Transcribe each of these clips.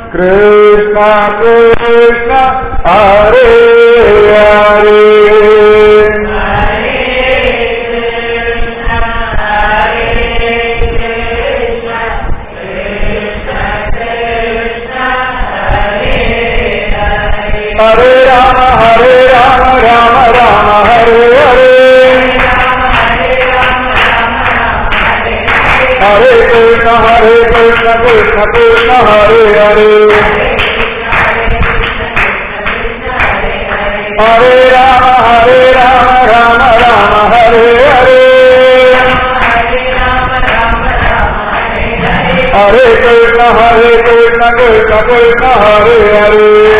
कृष्ण कृष्ण हरे हरे हरे राम हरे राम राम राम हरे हरे हरे कृष्ण हरे कृष्ण कृष्ण कृष्ण हरे हरे हरे राम हरे राम राम राम हरे हरे हरे कृष्ण हरे कृष्ण कृष्ण कृष्ण हरे हरे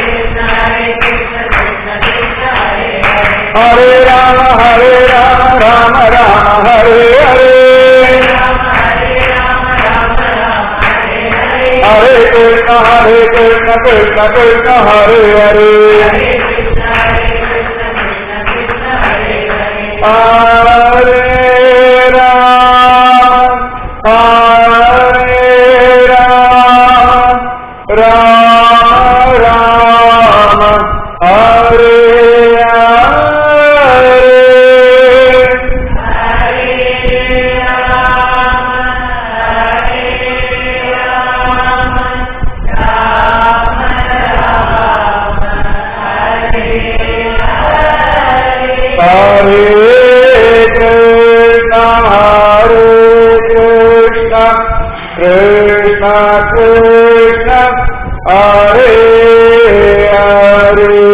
हरे राम हरे राम राम राम हरे हरे हरे कृष्ण हरे कृष्ण कृष्ण कृष्ण हरे हरे हरे राम हरे राम राम राम हरे हरे हरे कृष्ण हरे कृष्ण कृष्ण कृष्ण हरे हरे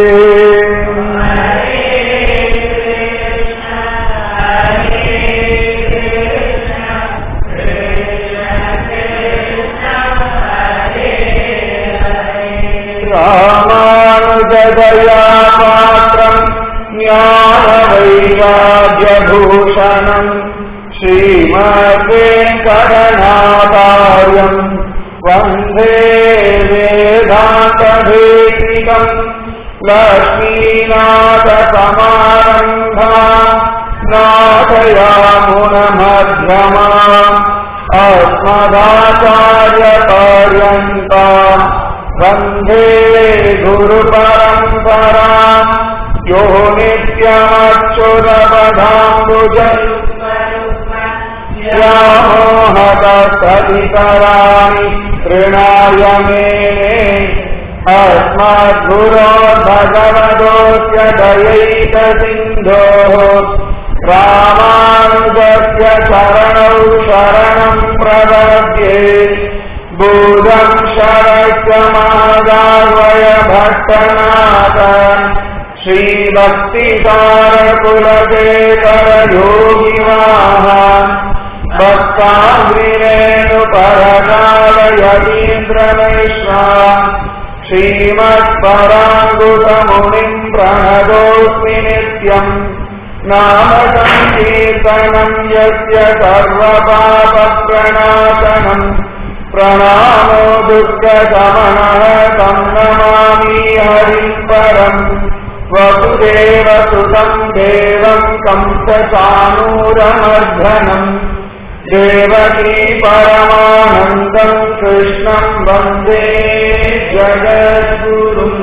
रामानुजदया पात्रम् ज्ञानवैराग्यभूषणम् श्रीमद्वेङ्कटनाथार्यम् वन्दे वेदान्तभेदिकम् लक्ष्मीनाथसमारम्भा नाथयामुनमध्यमा अस्मदाचार्यपर्यन्ता वन्दे गुरुपरम्परा यो नित्यमच्युतपदाम्बुज व्यामोहतस्तदितराणि तृणाय मेने अस्मद्गुरो भगवतोऽस्य दयैकसिन्धोः रामानुजस्य शरणौ शरणम् प्रपद्ये भूतम् शरस्य महादावय भट्टनाथ श्रीभक्तिसारकुलशेखर योगिवाः भक्ताग्निरेणुपरकालयतीन्द्रमेश्वा श्रीमत्पराङ्गुतमुनिम् प्रणतोऽस्मि नित्यम् नाम सङ्कीर्तनम् यस्य सर्वपापप्रणाशनम् प्रणामो दुर्गशमनः तं नमामि हरिम् परम् वसुदेव सुतम् देवम् कंसचानूरमर्धनम् देवकी परमानन्दम् कृष्णम् वन्दे जगद्गुरुम्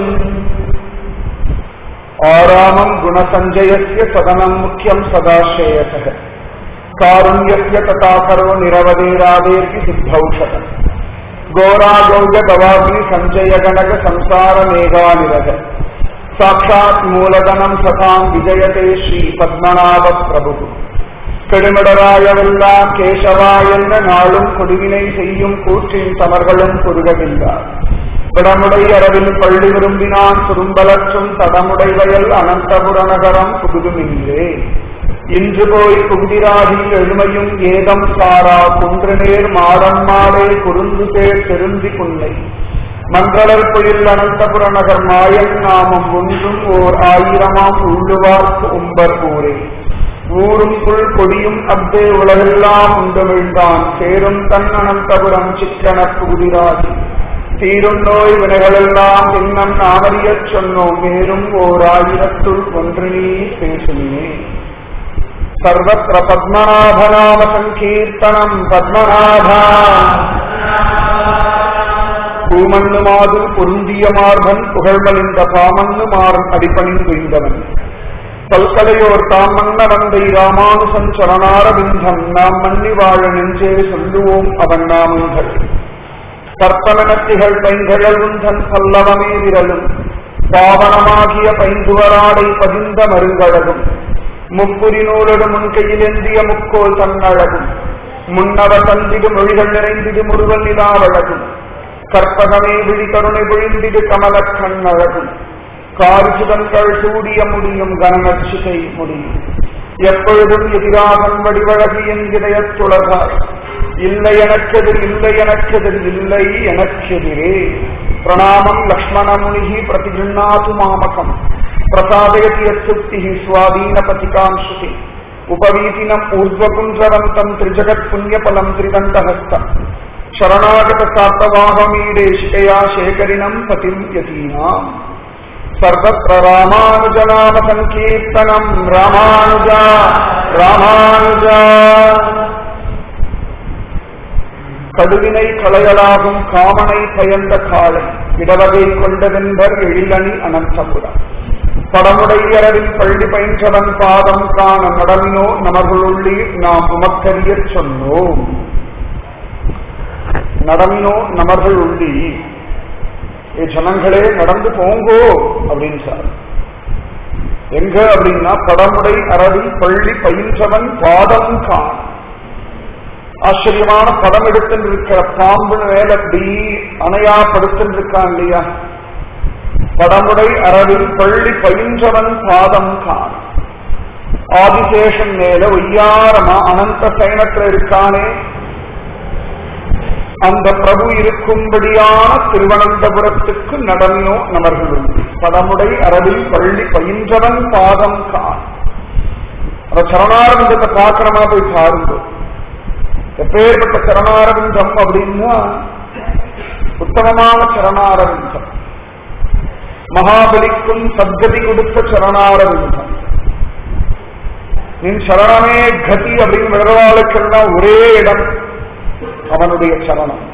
आरामम् गुणसञ्जयस्य सदनम् मुख्यम् सदाश्रेयसः कारुण्यस्य तथा करो निरवधेरादेर्ति सिद्धौषध घोरागौज गवाग्नि सञ्चय गणक संसार मेघानिरग साक्षात् मूलधनम् सताम् विजयते श्री பத்மநாப பிரபு கெடுமிடராயவெல்லாம் கேசவா என்ன நாளும் கொடுவினை செய்யும் கூற்றின் தமர்களும் குறுகவில்லார் விடமுடை அரவில் பள்ளி விரும்பினான் சுரும்பலற்றும் தடமுடை வயல் அனந்தபுர நகரம் புகுதுமின்றே இன்று போய் குந்திராதி எழுமையும் ஏதம் சாரா குன்றுநேர் மாடம் மாடே குறுந்து பேர் திருந்தி புன்னை மங்களர் பொழில் அனந்தபுர நகர் மாயன் நாமம் ஒன்றும் ஓர் ஆயிரமாம் உள்ளுவார்க்கு உம்பர் ஊரே ஊரும் புல் கொடியும் அப்தே உலகெல்லாம் உண்டமிழ்ந்தான் சேரும் தன் அனந்தபுரம் சிக்கன புகுதிராதி தீரும் நோய் வினைகளெல்லாம் இன்னம் நாமறியச் சொன்னோம் மேலும் ஓர் ஆயிரத்துள் ஒன்று நீ பேசுமே सर्वत्र पद्मनाभनाम सङ्कीर्तनम् पद्मनाभा பூமண்ணு மாது பொருந்திய மார்பன் புகழ்மலிந்த பாமண்ணு மாறன் அடிப்பணிந்துய்ந்தவன் பல்கலையோர் தாம் மன்ன வந்தை ராமானுசன் சரணாரவிந்தம் நாம் மன்னி வாழ நெஞ்சே சொல்லுவோம் அவன் நாமங்கள் கற்பனத்திகள் பைங்கழல் உந்தன் பல்லவமே விரலும் பாவனமாகிய பைந்துவராடை பதிந்த மருங்கழகும் முப்புரி நூலோடு முன்கையிலேந்திய முக்கோல் தன்னழகும் முன்னவ தந்திடு மொழிகள் நிறைந்திடு முருகல் நிலாவழகும் கற்பகமே விழி கருணை பொழிந்திடு கமலக் கண்ணழகும் காரிசுதங்கள் சூடிய முடியும் கனநச்சிகை முடியும் எப்பொழுதும் எதிராகன் வடிவழகு என்கிறையத் துளகாய் இல்லை எனக்கெதிர் இல்லை எனக்கெதிர் இல்லை எனக்கெதிரே பிரணாமம் லக்ஷ்மணமுனிகி பிரதிகிருண்ணாது மாமகம் பிரசாதயதி யத்சுக்தி சுவாதீனபதிகாம் ஸ்ருதி உபவீதினம் ஊர்வகுஞ்சரந்தம் திரிஜகத் புண்ணியபலம் திரிதண்டஹஸ்தம் ಶರಣಾಗತ ಸಾರ್ಥವಾಹಮೀಡೆ ಶಿಕೆಯ ಶೇಖರಿಣಂ ಪತಿಂ ಯತೀನಾಂ ಸರ್ವತ್ರ ರಾಮಾನುಜನಾಮ ಸಂಕೀರ್ತನಂ ರಾಮಾನುಜ ರಾಮಾನುಜ கடுவினை களையலாகும் காமனை பயந்த காலை இடவகை கொண்டதென்பர் எழிலணி அனந்தபுரம் படமுடையரவில் பள்ளி பயின்றவன் பாதம் காண நடமினோ நமர்களுள்ளீர் நாம் உமக்கரியச் சொன்னோம் நடமினோ நமர்கள் உள்ளி ஏ ஜனங்களே நடந்து போங்கோ அப்படின்னு சார் எங்க அப்படின்னா படமுடை அரவில் பள்ளி பயின்றவன் பாதம் காண ஆச்சரியமான படம் எடுத்துட்டு இருக்கிற பாம்பு மேல அப்படி அணையா படுத்துட்டு இருக்கான் இல்லையா படமுடை அரவில் பள்ளி பயின்றவன் பாதம் காண ஆதிசேஷன் மேல ஒய்யாரமா அனந்த சைனத்துல இருக்கானே அந்த பிரபு இருக்கும்படியான திருவனந்தபுரத்துக்கு நடனோ நமர்களும் படமுடை அரவில் பள்ளி பயின்றவன் பாதம் கான் அந்த சரணாரவிந்தத்தை பாக்கிரமா போய் பாருங்க எப்பேற்பட்ட சரணாரவிந்தம் அப்படின்னா உத்தமமான சரணாரவிந்தம் மகாபலிக்கும் சத்கதி கொடுத்த சரணாரவிந்தம் நின் சரணமே கதி அப்படின்னு விடுறவாளுக்கெல்லாம் ஒரே இடம் அவனுடைய சரணம்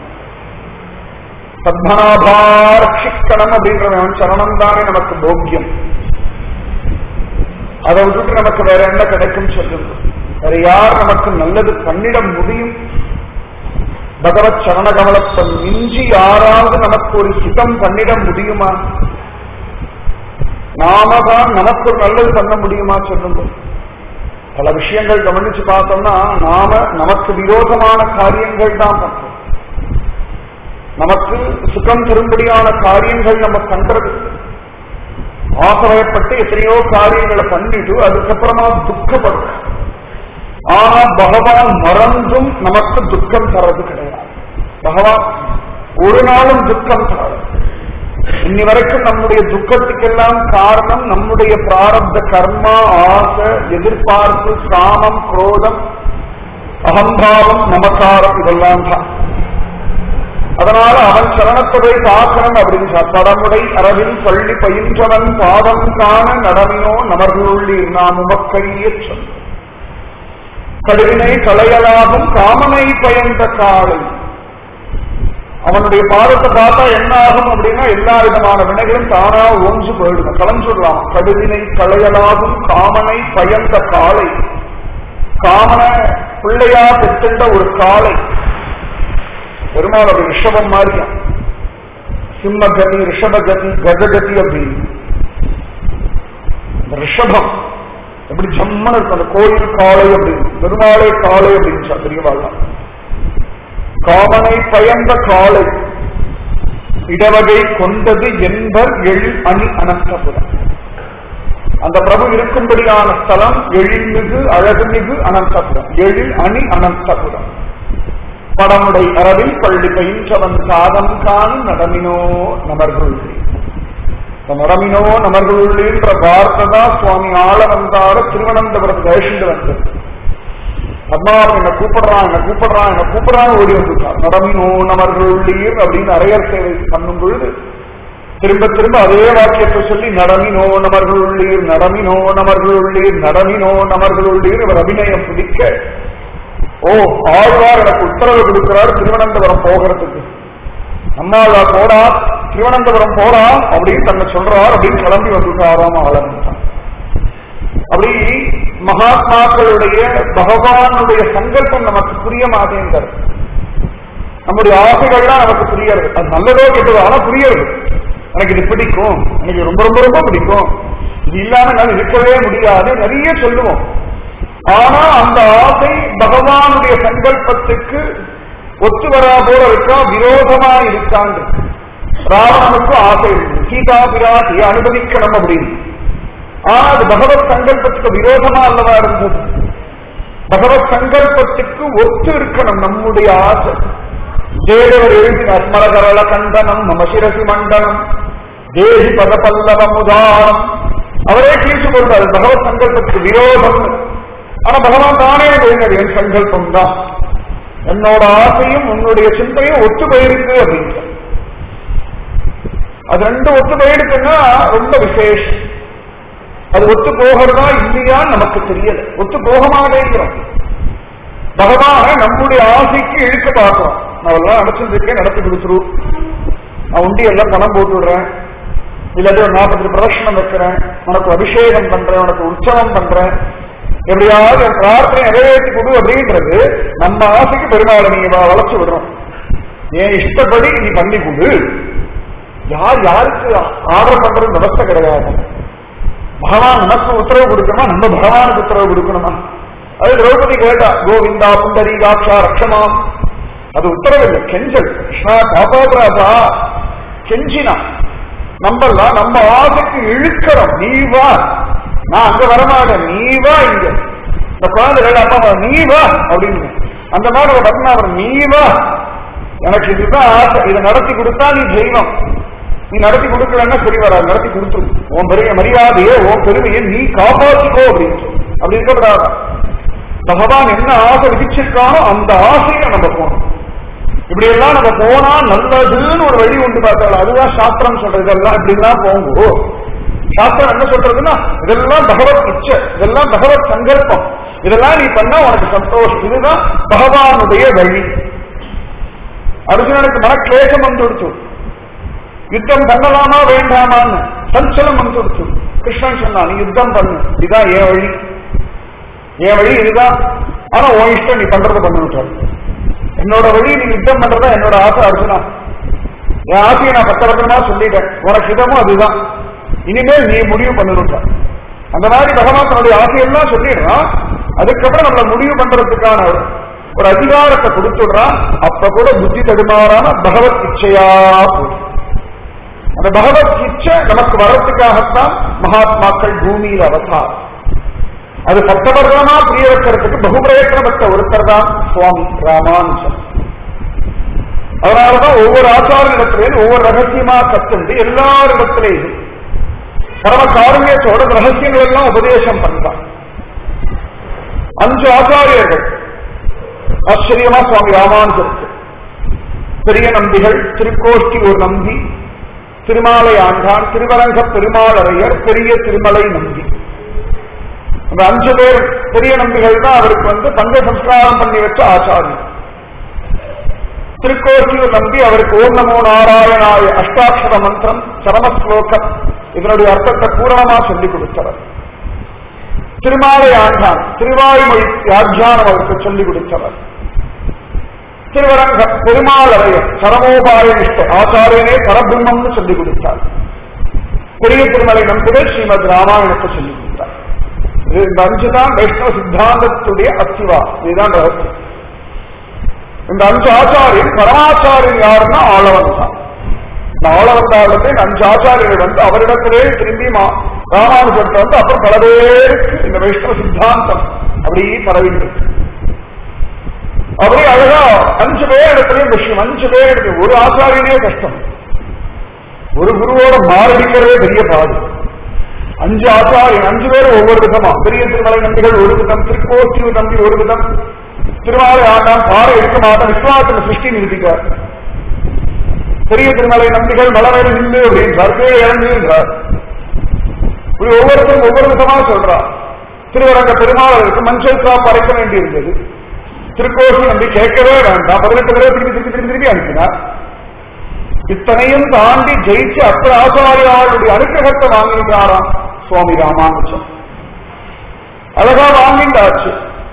பத்மநாபாரட்சிக்கணம் அப்படின்றவன் சரணம் தானே நமக்கு போக்கியம் அதை விட்டுட்டு நமக்கு வேற என்ன கிடைக்கும் சொல்லுங்க வேற யார் நமக்கு நல்லது பண்ணிட முடியும் பகவத் சரண கமலத்தை மிஞ்சி யாராவது நமக்கு ஒரு ஹிதம் பண்ணிட முடியுமா நாம தான் நமக்கு ஒரு நல்லது பண்ண முடியுமா சொல்லுங்க பல விஷயங்கள் கவனிச்சு பார்த்தோம்னா நாம நமக்கு விரோதமான காரியங்கள் தான் பண்றோம் நமக்கு சுகம் தரும்படியான காரியங்கள் நம்ம பண்றது ஆசைப்பட்டு எத்தனையோ காரியங்களை பண்ணிட்டு அதுக்கப்புறமா துக்கப்படும் ஆனா பகவான் மறந்தும் நமக்கு துக்கம் தர்றது கிடையாது பகவான் ஒரு நாளும் துக்கம் தராது இன்னி வரைக்கும் நம்முடைய துக்கத்துக்கெல்லாம் காரணம் நம்முடைய பிராரப்த கர்மா ஆசை எதிர்பார்ப்பு காமம் குரோதம் அகம்பாவம் நமக்காரம் இதெல்லாம் தான் அதனால அவன் சரணத்துறை தாக்கணும் அப்படின்னு தடமுடை அரவில் பள்ளி பயின்றவன் பாதம் காண நடமினோ நமர்களுள்ளீர் நாம் உமக்கைய சொல் கடுவினை களையலாகும் காமனை பயந்த காலை அவனுடைய பாதத்தை பார்த்தா என்ன ஆகும் அப்படின்னா எல்லா விதமான வினைகளும் தானா ஒன்று போயிடும் கலஞ்சுடலாம் கடுவினை களையலாகும் காமனை பயந்த காலை காமன பிள்ளையா பெற்றுண்ட ஒரு காலை பெருமாள் அது ரிஷபம் மாதிரியா சிம்மகதி ரிஷபகதி கஜகதி அப்படின்னு இந்த ரிஷபம் எப்படி ஜம்மன் இருக்கும் அந்த கோயில் காளை அப்படின்னு பெருமாளை காளை அப்படின்னு பெரியவாழ்லாம் காமனை பயந்த காலை இடவகை கொண்டது என்பர் எழ் அணி அனந்தபுரம் அந்த பிரபு இருக்கும்படியான ஸ்தலம் எழில்மிகு அழகுமிகு அனந்தபுரம் எழில் அணி அனந்தபுரம் படமுடை அரவில் பள்ளி பயின்றவன் சாதம் கான் நடமினோ நமர்களுள்ளே நடமினோ நமர்களுள்ளேன்ற வார்த்தை தான் சுவாமி ஆள வந்தார திருவனந்தபுரத்து தயசிண்டு வந்தது பத்மாவன் என்ன கூப்பிடுறான் என்ன கூப்பிடுறான் என்ன கூப்பிடுறான் ஓடி வந்துட்டார் நடமினோ நமர்களுள்ளீர் அப்படின்னு அரையர் சேவை பண்ணும் பொழுது திரும்ப திரும்ப அதே வாக்கியத்தை சொல்லி நடமினோ நமர்கள் உள்ளீர் நடமினோ நமர்கள் உள்ளீர் நடமினோ நமர்கள் உள்ளீர் இவர் அபிநயம் பிடிக்க ஓ ஆழ்வார் எனக்கு உத்தரவு கொடுக்கிறார் திருவனந்தபுரம் போகிறதுக்கு நம்மாளா போடா திருவனந்தபுரம் போடா அப்படின்னு தன்னை சொல்றார் அப்படின்னு கிளம்பி வந்துட்டாராம் ஆளந்தான் அப்படி மகாத்மாக்களுடைய பகவானுடைய சங்கல்பம் நமக்கு புரிய மாட்டேங்கிறது நம்முடைய ஆசைகள்லாம் நமக்கு புரியறது அது நல்லதோ கெட்டதோ ஆனா புரியறது எனக்கு இது பிடிக்கும் எனக்கு ரொம்ப ரொம்ப ரொம்ப பிடிக்கும் இது இல்லாம என்னால இருக்கவே முடியாது நிறைய சொல்லுவோம் ஆனா அந்த ஆசை பகவானுடைய சங்கல்பத்துக்கு ஒத்து வரா போல இருக்கா விரோதமா இருக்காங்க ராவணனுக்கும் ஆசை இருக்கு சீதா பிராட்டியை அனுபவிக்கணும் அப்படின்னு ஆனா அது பகவத் சங்கல்பத்துக்கு விரோதமா அல்லவா இருந்தது பகவத் சங்கல்பத்துக்கு ஒத்து இருக்கணும் நம்முடைய ஆசை தேவர் எழுதினார் ஸ்மரகரள கண்டனம் மம சிரசி மண்டனம் தேசி பத பல்லவம் உதாரம் அவரே கீழ்ச்சி கொண்டார் பகவத் சங்கல்பத்துக்கு விரோதம் ஆனா பகவான் தானே எழுதினார் என் சங்கல்பம் தான் என்னோட ஆசையும் உன்னுடைய சிந்தையும் ஒத்து போயிருக்கு அப்படின்னு அது ரெண்டும் ஒத்து போயிடுச்சுன்னா ரொம்ப விசேஷம் அது ஒத்து போகிறதா இல்லையான்னு நமக்கு தெரியல ஒத்து போக மாட்டேங்கிறோம் பகவான நம்முடைய ஆசைக்கு இழுக்க பார்க்கிறோம் நான் எல்லாம் நடத்திருக்கேன் நடத்தி கொடுத்துரு நான் உண்டி எல்லாம் பணம் போட்டு விடுறேன் இல்லாட்டி ஒரு நாற்பது பிரதர்ஷனம் வைக்கிறேன் உனக்கு அபிஷேகம் பண்றேன் உனக்கு உற்சவம் பண்றேன் எப்படியாவது என் பிரார்த்தனை நிறைவேற்றி கொடு அப்படின்றது நம்ம ஆசைக்கு பெருமாளை நீ வ- வளைச்சு விடுறோம் என் இஷ்டப்படி நீ பண்ணி கொடு யார் யாருக்கு ஆர்டர் பண்றது விவஸ்தை கிடையாது பகவான் நமக்கு உத்தரவு கொடுக்கணுமா நம்ம பகவானுக்கு உத்தரவு கொடுக்கணுமா அது திரௌபதி கேட்டா கோவிந்தா புண்டரீகாட்சா ரக்ஷமாம் அது உத்தரவு இல்லை கெஞ்சல் கிருஷ்ணா காப்பாத்துறாதா கெஞ்சினா நம்பலாம் நம்ம ஆசைக்கு இழுக்கிறோம் நீ வா நான் அங்க வரமாட்டேன் நீ வா இங்க இந்த குழந்தைகள் அப்பா அம்மா, நீ வா அப்படின்னு அந்த மாதிரி ஒரு பத்மாவர் நீ வா எனக்கு இதுதான் ஆசை இதை நடத்தி கொடுத்தா நீ தெய்வம் நீ நடத்தி கொடுக்கலன்னா சரி வராது நடத்தி கொடுத்துரு உன் பெரிய மரியாதையை உன் பெருமையை நீ காப்பாற்றிக்கோ அப்படின்னு சொல்லு. அப்படி இருக்கக்கூடாது பகவான் என்ன ஆசை விதிச்சிருக்கானோ அந்த ஆசையை நம்ம போகணும் இப்படி எல்லாம் நம்ம போனா நல்லதுன்னு ஒரு வழி உண்டு பார்த்தாலும் அதுதான் சாஸ்திரம் சொல்றது இதெல்லாம் இப்படிலாம் போங்கோ சாஸ்திரம் என்ன சொல்றதுன்னா இதெல்லாம் பகவத் இச்சை இதெல்லாம் பகவத் சங்கல்பம் இதெல்லாம் நீ பண்ணா உனக்கு சந்தோஷம் இதுதான் பகவானுடைய வழி அர்ஜுனனுக்கு மனக்லேசம் வந்துடுச்சு யுத்தம் பண்ணலாமா வேண்டாமான்னு சஞ்சலம் வந்துடுச்சு கிருஷ்ணன் சொன்னான் நீ யுத்தம் பண்ணு இதுதான் என் வழி என் வழி இதுதான் ஆனா உன் இஷ்டம் நீ பண்றதை பண்ணிவிட்டாரு என்னோட வழி நீ யுத்தம் பண்றதா என்னோட ஆசை அர்ஜுனா என் ஆசையை நான் பத்தவர்த்தமா சொல்லிட்டேன் உனக்கு இதமும் அதுதான் இனிமேல் நீ முடிவு பண்ணிவிட்ட அந்த மாதிரி பகவான் தன்னுடைய ஆசையெல்லாம் சொல்லிடுறான் அதுக்கப்புறம் நம்மள முடிவு பண்றதுக்கான ஒரு அதிகாரத்தை கொடுத்துடுறான் அப்ப கூட புத்தி தடுமாறாம பகவத் இச்சையா போகுது அந்த பகவத் இச்சை நமக்கு வர்றதுக்காகத்தான் மகாத்மாக்கள் பூமியில் அவதாரம் அது பக்தவர்கமா புரிய வைக்கிறதுக்கு பகுபிரயத்தனப்பட்ட ஒருத்தர் தான் சுவாமி ராமானுஜன் அதனாலதான் ஒவ்வொரு ஆச்சாரியிடத்திலேயும் ஒவ்வொரு ரகசியமா கத்துண்டு எல்லாரிடத்திலேயும் பரம காருண்யத்தோட ரகசியங்கள் எல்லாம் உபதேசம் பண்றான் அஞ்சு ஆச்சாரியர்கள் ஆச்சரியமா சுவாமி ராமானுஜருக்கு பெரிய நம்பிகள் திருக்கோஷ்டி ஒரு நம்பி திருமாலை ஆண்டான் திருவரங்க பெருமாளரையர் பெரிய திருமலை நம்பி அந்த அஞ்சு பேர் பெரிய நம்பிகள் தான் அவருக்கு வந்து பங்க சம்ஸ்காரம் பண்ணி வச்ச ஆச்சாரியர் திருக்கோசியூர் நம்பி அவருக்கு ஓம் நமோ நாராயணாய அஷ்டாட்சர மந்திரம் சரமஸ்லோகம் இதனுடைய அர்த்தத்தை பூரணமா சொல்லிக் கொடுத்தவர் திருமாலை ஆண்டான் திருவாய்மொழி வியாக்கியானம் அவருக்கு சொல்லிக் கொடுத்தவர் திருவரங்க பெருமாளரையர் சரமோபாய நிஷ்ட ஆச்சாரியனே பரபிரம்மம்னு சொல்லிக் கொடுத்தார் பெரிய திருமலை நம்பிகள் ஸ்ரீமத் ராமாயணத்தை சொல்லிக் கொடுத்தார் இது இந்த அஞ்சு தான் வைஷ்ணவ சித்தாந்தத்துடைய அத்திவா இதுதான் ரகசியம் இந்த அஞ்சு ஆச்சாரியன் பரமாச்சாரியன் யாருன்னா ஆளவன் தான் இந்த ஆளவந்தாளத்தை இந்த அஞ்சு ஆச்சாரியர்கள் வந்து அவரிடத்திலே திரும்பி மா- ராமானுஜத்தை வந்து அப்புறம் பல பேருக்கு இந்த வைஷ்ணவ சித்தாந்தம் அப்படி பரவிட்டு இருக்கு. அப்படியே அழகா அஞ்சு பேர் இடத்துலயும் விஷயம் அஞ்சு பேர் இருக்கு ஒரு ஆச்சாரியனே கஷ்டம் ஒரு குருவோட மாரடிக்கிறதே பெரிய பாடு அஞ்சு ஆச்சாரியன் அஞ்சு பேர் ஒவ்வொரு விதமா பெரிய திருமலை நம்பிகள் ஒரு விதம் திருக்கோட்டியூர் நம்பி ஒரு விதம் திருமாலை ஆண்டான் பாறை எடுக்க மாட்டான் விஸ்வாசன சிருஷ்டி நிறுத்திட்டார் பெரிய திருமலை நம்பிகள் மலவேறு நின்று அப்படின்றார் கீழே இறங்குன்றார் இப்படி ஒவ்வொருத்தரும் ஒவ்வொரு விதமா சொல்றார் திருவரங்க பெருமாளருக்கு மஞ்சள் காப்பு அரைக்க வேண்டியிருந்தது திருக்கோஷி நம்பி கேட்கவே வேண்டாம் பதினெட்டு பேரை திருப்பி திருப்பி திருப்பி திருப்பி அனுப்பினார் இத்தனையும் தாண்டி ஜெயிச்சு அப்புற ஆச்சாரியாளுடைய அனுகிரகத்தை வாங்கிட்டாராம் சுவாமி ராமானுஜம் அழகா வாங்கிட்டாச்சு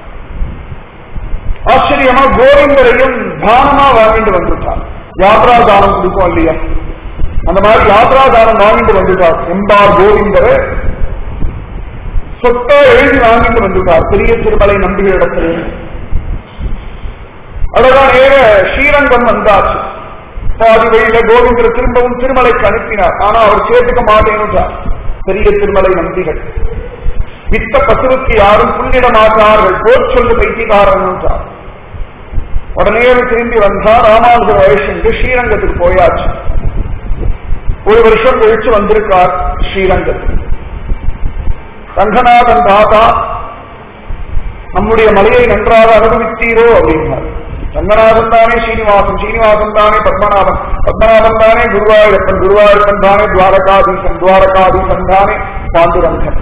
ஆச்சரியமா கோவிந்தரையும் தானமா வாங்கிட்டு வந்துட்டார் யாத்ரா தானம் கொடுப்போம் இல்லையா அந்த மாதிரி யாத்ரா தானம் வாங்கிட்டு வந்துட்டார் எம்பார் கோவிந்தரை சொத்தா எழுதி வாங்கிட்டு வந்துட்டார் பெரிய திருமலை நம்பிக்கை இடத்துல அழகா நேர ஸ்ரீரங்கம் வந்தாச்சு பாதி வழியில கோவிந்தர் திரும்பவும் திருமலைக்கு அனுப்பினார் ஆனா அவர் சேர்த்துக்க மாட்டேன்னுட்டார் பெரிய திருமலை நம்பிகள் வித்த பசுவுக்கு யாரும் புள்ளிட மாட்டார்கள் போர் சொல்லு பைத்தியக்காரன் என்றார் உடனே அவர் திரும்பி வந்தார் ராமானுஜர் வயசு ஸ்ரீரங்கத்துக்கு போயாச்சு ஒரு வருஷம் கழிச்சு வந்திருக்கார் ஸ்ரீரங்கத்துக்கு ரங்கநாதன் தாத்தா நம்முடைய மலையை நன்றாக அனுபவித்தீரோ அப்படின்னார் ரங்கநாதன் தானே ஸ்ரீனிவாசன் ஸ்ரீனிவாசன் தானே பத்மநாபன் பத்மநாபன் தானே குருவாயூரப்பன் குருவாயூரப்பன் தானே துவாரகாதீசன் துவாரகாதீசன் தானே பாண்டுரங்கன்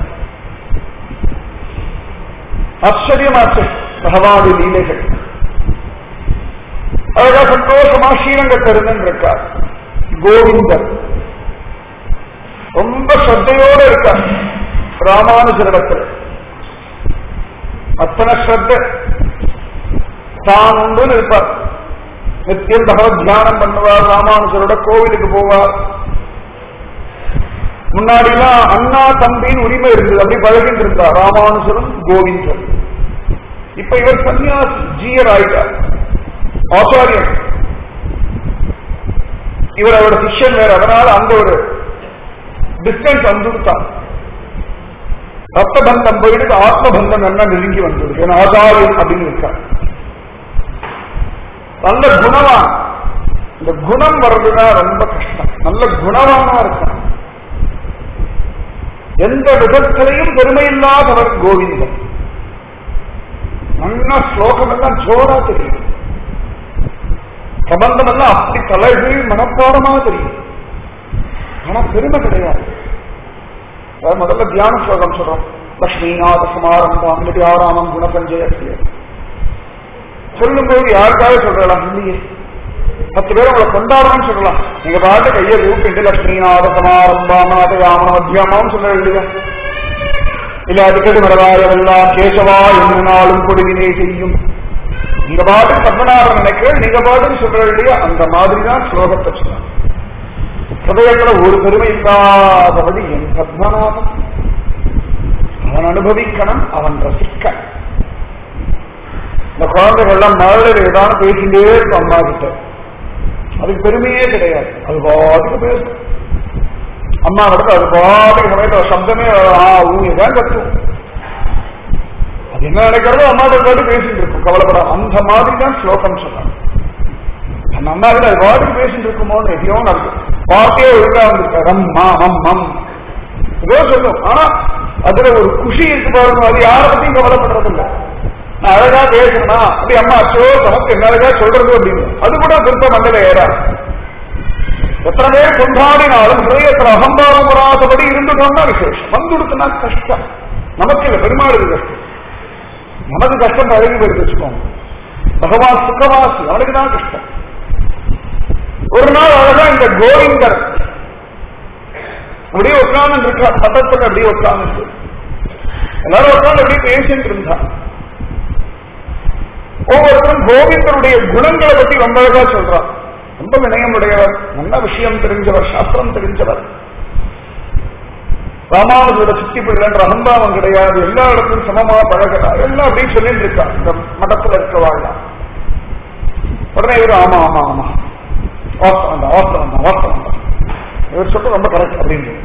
ஆச்சரியமாச்சு பகவானுடைய லீலைகள் அழகா சந்தோஷமா ஸ்ரீரங்கத்திருந்தன் இருக்கார் கோவிந்தர் ரொம்ப ஸ்ரத்தையோட இருக்கார் ராமானுஜரிடத்தில் அத்தனை ஸ்ரத்த தான் உண்டு இருப்பார் நித்தியம் பகவத் தியானம் பண்ணுவார் ராமானுஜரோட கோவிலுக்கு போவார் முன்னாடிலாம் அண்ணா தம்பின்னு உரிமை இருந்தது அப்படி பழகிட்டு இருந்தார் ராமானுஜரும் கோவிந்தர் இப்ப இவர் சன்னியாசி ஜீயர் ஆயிட்டார் ஆச்சாரியன் இவர் அவரோட சிஷ்யன் வேற அதனால அந்த ஒரு டிஸ்டன்ஸ் வந்துட்டான் ரத்த பந்தம் போயிட்டு ஆத்ம பந்தம் என்ன நெருங்கி வந்தது ஏன்னா ஆச்சாரியன் அப்படின்னு இருக்கார் நல்ல குணவான் இந்த குணம் வர்றதுதான் ரொம்ப கஷ்டம் நல்ல குணவானா இருக்கான் எந்த விதத்திலையும் பெருமை இல்லாதவர் கோவிந்தன் நல்ல ஸ்லோகம் எல்லாம் ஜோரா தெரியும் பிரபந்தம் எல்லாம் அப்படி தலைகீழ் மனப்பாடமா தெரியும் ஆனா பெருமை கிடையாது அதாவது முதல்ல தியான ஸ்லோகம் சொல்றோம் லக்ஷ்மிநாத சமாரம்பம் அங்கிட்டு ஆறாமம் குணபஞ்சய சொல்லும்போது யாருக்காக சொல்லலாம் இல்லையே பத்து பேர் உங்களை கொண்டாடணும்னு சொல்லலாம் நீங்க பாட்டு கையை ரூபிட்டு லட்சுமிநாத சமாரம்பாமாத யாமன மத்தியமாவும் சொல்ல இல்லையா இல்ல அடிக்கடி வரவாயவெல்லாம் கேசவா என்ன நாளும் கொடுவினை செய்யும் நீங்க பாட்டு பத்மநாபன் நினைக்கிறேன் நீங்க பாட்டு சொல்ற இல்லையா அந்த மாதிரி தான் ஸ்லோகத்தை சொல்லலாம் ஹதயத்துல ஒரு பெருமை இல்லாதபடி என் பத்மநாபன் அவன் அனுபவிக்கணும் அவன் ரசிக்க இந்த குழந்தைகள் எல்லாம் மகளிர் ஏதாவது பேசிட்டே இருக்கும் அம்மா கிட்ட அதுக்கு பெருமையே கிடையாது அது பாட்டுக்கு பேசும் அம்மா கிட்ட அது பாட்டுக்கு சமயத்தில் சப்தமே ஆ ஊங்க தான் கத்தும் அது என்ன நினைக்கிறதோ அம்மா கிட்ட பேசிட்டு இருக்கும் கவலைப்படாம அந்த மாதிரி தான் ஸ்லோகம் சொன்னாங்க அந்த அம்மா கிட்ட அது பாட்டுக்கு பேசிட்டு இருக்குமோன்னு எதையோ நடக்கும் பாட்டே ஒழுங்கா வந்திருக்க ரம் மா மம் மம் ஏதோ சொல்லும் ஆனா அதுல ஒரு குஷி இருக்கு பாருங்க அது யாரை பத்தியும் கவலைப்படுறது இல்லை நான் அழகா பேசணும்னா அப்படி அம்மா அச்சோ நமக்கு என்ன அழகா சொல்றது அப்படின்னு அது கூட திருத்த மண்டல ஏறாது எத்தனை பேர் கொண்டாடினாலும் ஹிரயத்துல அகம்பாவம் வராதபடி இருந்துட்டோம்னா விசேஷம் வந்துடுத்துனா கஷ்டம் நமக்கு இல்லை பெருமாளுக்கு கஷ்டம் நமக்கு கஷ்டம் பழகி போயிட்டு வச்சுக்கோங்க பகவான் சுகவாசி அவனுக்கு தான் கஷ்டம் ஒரு நாள் அழகா இந்த கோவிந்தர் அப்படியே உட்கார்ந்து இருக்கா மதத்துல அப்படியே உட்கார்ந்து எல்லாரும் உட்கார்ந்து அப்படியே பேசிட்டு இருந்தா ஒவ்வொருத்தரும் கோவிந்தருடைய குணங்களை பத்தி ரொம்ப அழகா சொல்றான் ரொம்ப வினயம் உடையவர் நல்ல விஷயம் தெரிஞ்சவர் சாஸ்திரம் தெரிஞ்சவர் ராமானுஜோட சுத்தி பிள்ளைன்ற அகம்பாவம் கிடையாது எல்லா இடத்திலும் சமமா பழகிறார் எல்லாம் அப்படின்னு சொல்லிட்டு இருக்கா இந்த மடத்துல இருக்கவாழ்லாம் உடனே இவர் ஆமா ஆமா ஆமா வாஸ்தவம் தான் வாஸ்தவம் தான் வாஸ்தவம் தான் இவர் சொல்றது ரொம்ப கரெக்ட் அப்படின்னு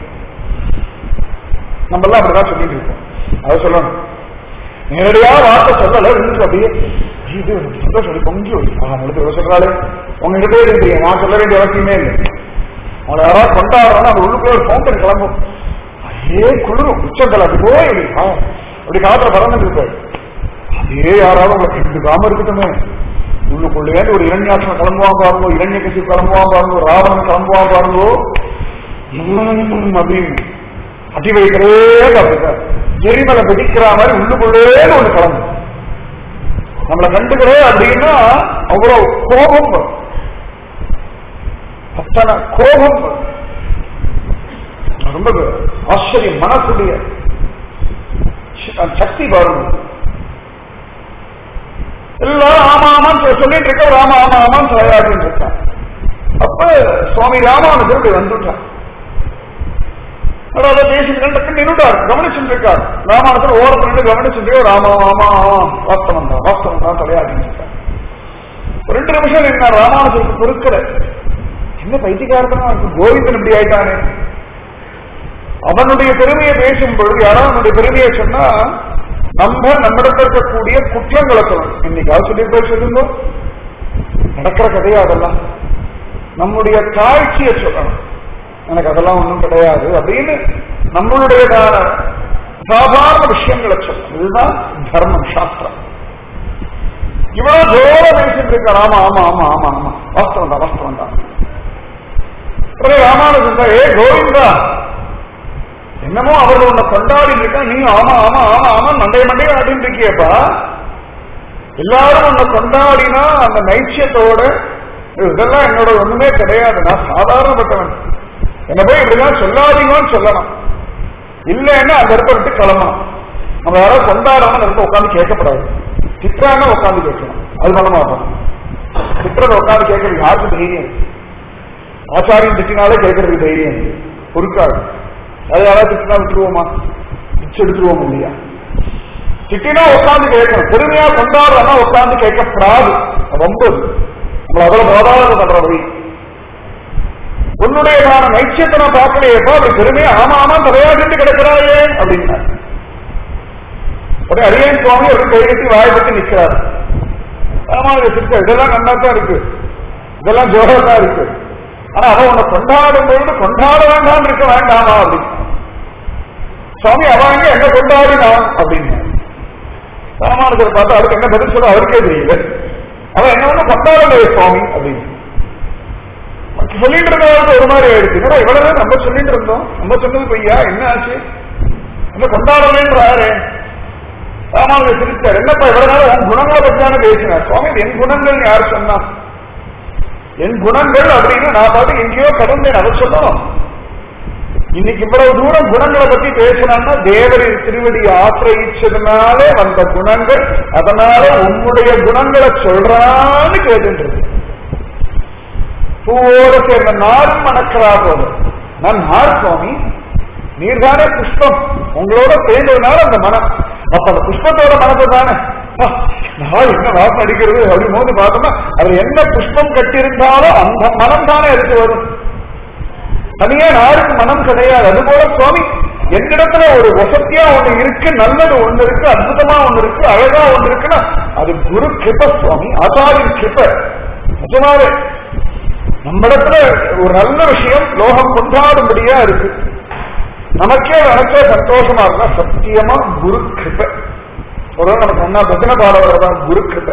நம்ம எல்லாம் அப்படிதான் சொல்லிட்டு இருக்கோம் அதை சொல்லணும் நேரடியா வார்த்தை சொல்லல இருந்துச்சு அப்படியே இது சந்தோஷம் பொங்கி உங்களுக்கு சொல்றாளே உங்ககிட்டே இருக்கிறீங்க நான் சொல்ல வேண்டிய அவசியமே இல்லை அவளை யாராவது கொண்டாடுறோம்னா அது உள்ளுக்குள்ள ஒரு ஃபவுண்டன் கிளம்பும் அதே குளிரும் உச்சங்கள் அது போய் அப்படி காத்துல பறந்துட்டு இருப்பாரு அதே யாராவது உங்களை கண்டுக்காம இருக்கட்டுமே உள்ளுக்குள்ளே ஒரு இரண்யாசனம் கிளம்புவான் பாருங்க இரண்ய கட்சி கிளம்புவான் பாருங்க ராவணன் கிளம்புவான் பாருங்க அப்படின்னு அடி வைக்கிறே அப்படிதான் எரிமலை வெடிக்கிற மாதிரி உள்ளுக்குள்ளே ஒண்ணு கிளம்பு நம்மளை கண்டுக்கிறே அப்படின்னா அவ்வளவு கோபம் வரும் அத்தனை கோபம் வரும். ரொம்ப ஆச்சரியம் மனசுடைய சி- சக்தி வரும் எல்லாரும் ஆமா ஆமான்னு சொல்லி- சொல்லிட்டு இருக்க ராம ஆமா ஆமான்னு தலையாடிட்டு இருக்கான் அப்ப சுவாமி ராமானுஜர் இப்படி வந்துட்டான் அதை பேசிட்டு டக்கு நின்றுட்டார் கவனிச்சுட்டு இருக்கார் ராமானுஜர் ஓரத்துல நின்று கவனிச்சுட்டு ராமா ஆமா ஆமா வாஸ்தவம் தான் வாஸ்தவம் தான் தலையாடிட்டு இருக்கார் ஒரு ரெண்டு நிமிஷம் நின்னா ராமானுஜருக்கு பொறுக்கல என்ன பைத்தியக்காரத்தனா இருக்கு கோவிந்தன் இப்படி ஆயிட்டானே அவனுடைய பெருமையை பேசும் பொழுது யாராவது அவனுடைய பெருமையை சொன்னா நம்ம நம்மிடத்தில் இருக்கக்கூடிய குற்றங்களை சொல்லணும் இன்னைக்காவது சொல்லி போய் சொல்லுங்க நடக்கிற கதையா அதெல்லாம் நம்முடைய தாழ்ச்சியை சொல்லணும் எனக்கு அதெல்லாம் ஒண்ணும் கிடையாது அப்படின்னு நம்மளுடையதான சாதாரண விஷயங்களை சொல்லணும் இதுதான் தர்மம் சாஸ்திரம் இவ்வளவு ஜோர பேசிட்டு இருக்கார் ஆமா ஆமா ஆமா ஆமா ஆமா வாஸ்தவம் தான் வாஸ்தவம் தான் உடனே ராமானுஜன் தான், ஏ கோவிந்தா என்னமோ அவர்கள் உன்னை கொண்டாடி இருக்கா நீ ஆமா ஆமா ஆமா ஆமா மண்டை மண்டையை ஆடிட்டு இருக்கியப்பா எல்லாரும் உன்னை கொண்டாடினா அந்த நைச்சியத்தோட இதெல்லாம் என்னோட ஒண்ணுமே கிடையாது நான் சாதாரணப்பட்டவன் என்ன போய் இப்படிலாம் சொல்லாதீங்கன்னு சொல்லலாம் இல்லைன்னா அந்த இடத்த விட்டு கிளம்பணும் நம்ம யாராவது கொண்டாடாம அந்த இடத்த உட்காந்து கேட்கப்படாது திட்டானா உட்காந்து கேட்கணும் அது பண்ண மாட்டோம் திட்டத்தை உட்காந்து கேட்கறது யாருக்கு தைரியம் இருக்கு? ஆச்சாரியம் திட்டினாலே கேட்கறதுக்கு தைரியம் இருக்கு. பொறுக்காது அது யாராவது திட்டினா விட்டுருவோமா பிச்சு எடுத்துருவோம் இல்லையா திட்டினா உட்காந்து கேட்கணும் பெருமையா கொண்டாடுறா உட்காந்து கேட்கப்படாது ரொம்ப நம்மள அவ்வளவு போதாத பண்ற வழி உன்னுடையதான நைச்சியத்தை நான் பார்க்கலையேப்பா அப்படி பெருமையா ஆமா ஆமா தலையாடிட்டு கிடக்கிறாயே அப்படின்னா உடனே அரியன் சுவாமி ஒரு கை கட்டி வாய் பத்தி நிக்கிறார் ஆமா இது சித்த இதெல்லாம் நன்னா தான் இருக்கு இதெல்லாம் ஜோரா தான் இருக்கு ஆனா அவன் உன்னை கொண்டாடும் பொழுது கொண்டாட வேண்டாம் இருக்க வேண்டாமா அப்படின்னு சுவாமி அவன் எங்க என்ன கொண்டாடினான் அப்படின்னு ராமானுஜர் பார்த்தா அவருக்கு என்ன பதில் சொல்ல அவருக்கே தெரியல அவன் என்ன ஒண்ணு கொண்டாடலையே சுவாமி அப்படின்னு சொல்லிட்டு இருந்தவருக்கு ஒரு மாதிரி ஆயிடுச்சு என்னடா இவ்வளவு நம்ம சொல்லிட்டு இருந்தோம் நம்ம சொன்னது பொய்யா என்ன ஆச்சு என்ன கொண்டாடலன்றாரு ராமானுஜர் சிரிச்சார் என்னப்பா இவ்வளவு நேரம் உன் குணங்களை பத்தி தானே பேசினார் சுவாமி இது என் குணங்கள் யார் சொன்னா என் குணங்கள் அப்படின்னு நான் பார்த்து எங்கேயோ கடந்தேன் அதை சொல்லணும் இன்னைக்கு இவ்வளவு தூரம் குணங்களை பத்தி பேசினான்னா தேவரின் திருவடி ஆசிரயிச்சதுனால வந்த குணங்கள் அதனால உன்னுடைய குணங்களை சொல்றான்னு கேட்டுட்டு இருக்கு. பூவோட சேர்ந்த நாரும் மணக்கிறா போல நான் நார் சுவாமி நீர்தானே புஷ்பம் உங்களோட சேர்ந்ததுனால அந்த மனம் அப்ப அந்த புஷ்பத்தோட மனத்தை தானே ஆ, நான் என்ன வாசம் அடிக்கிறது அப்படி போது பார்த்தோம்னா அது என்ன புஷ்பம் கட்டியிருந்தாலும் அந்த மனம் தானே எடுத்து வரும் தனியா நாருக்கு மனம் கிடையாது அதுபோல சுவாமி என்னிடத்துல ஒரு வசதியா ஒண்ணு இருக்கு நல்லது ஒண்ணு இருக்கு அற்புதமா ஒண்ணு இருக்கு அழகா ஒண்ணு இருக்குன்னா அது குரு கிருப சுவாமி ஆச்சாரியன் கிருப நிஜமாவே நம்மிடத்துல ஒரு நல்ல விஷயம் லோகம் கொண்டாடும்படியா இருக்கு நமக்கே நினைச்ச சந்தோஷமா இருந்தா சத்தியமா குரு கிருப ஒரு நமக்கு என்ன பஜனை பாட வரதா குரு கிருப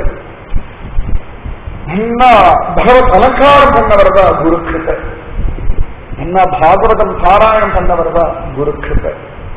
என்ன பகவத் அலங்காரம் பண்ணவர்தா குரு கிருப என்ன பாகவதம் பாராயணம் பண்ணவர்தா குரு கிருப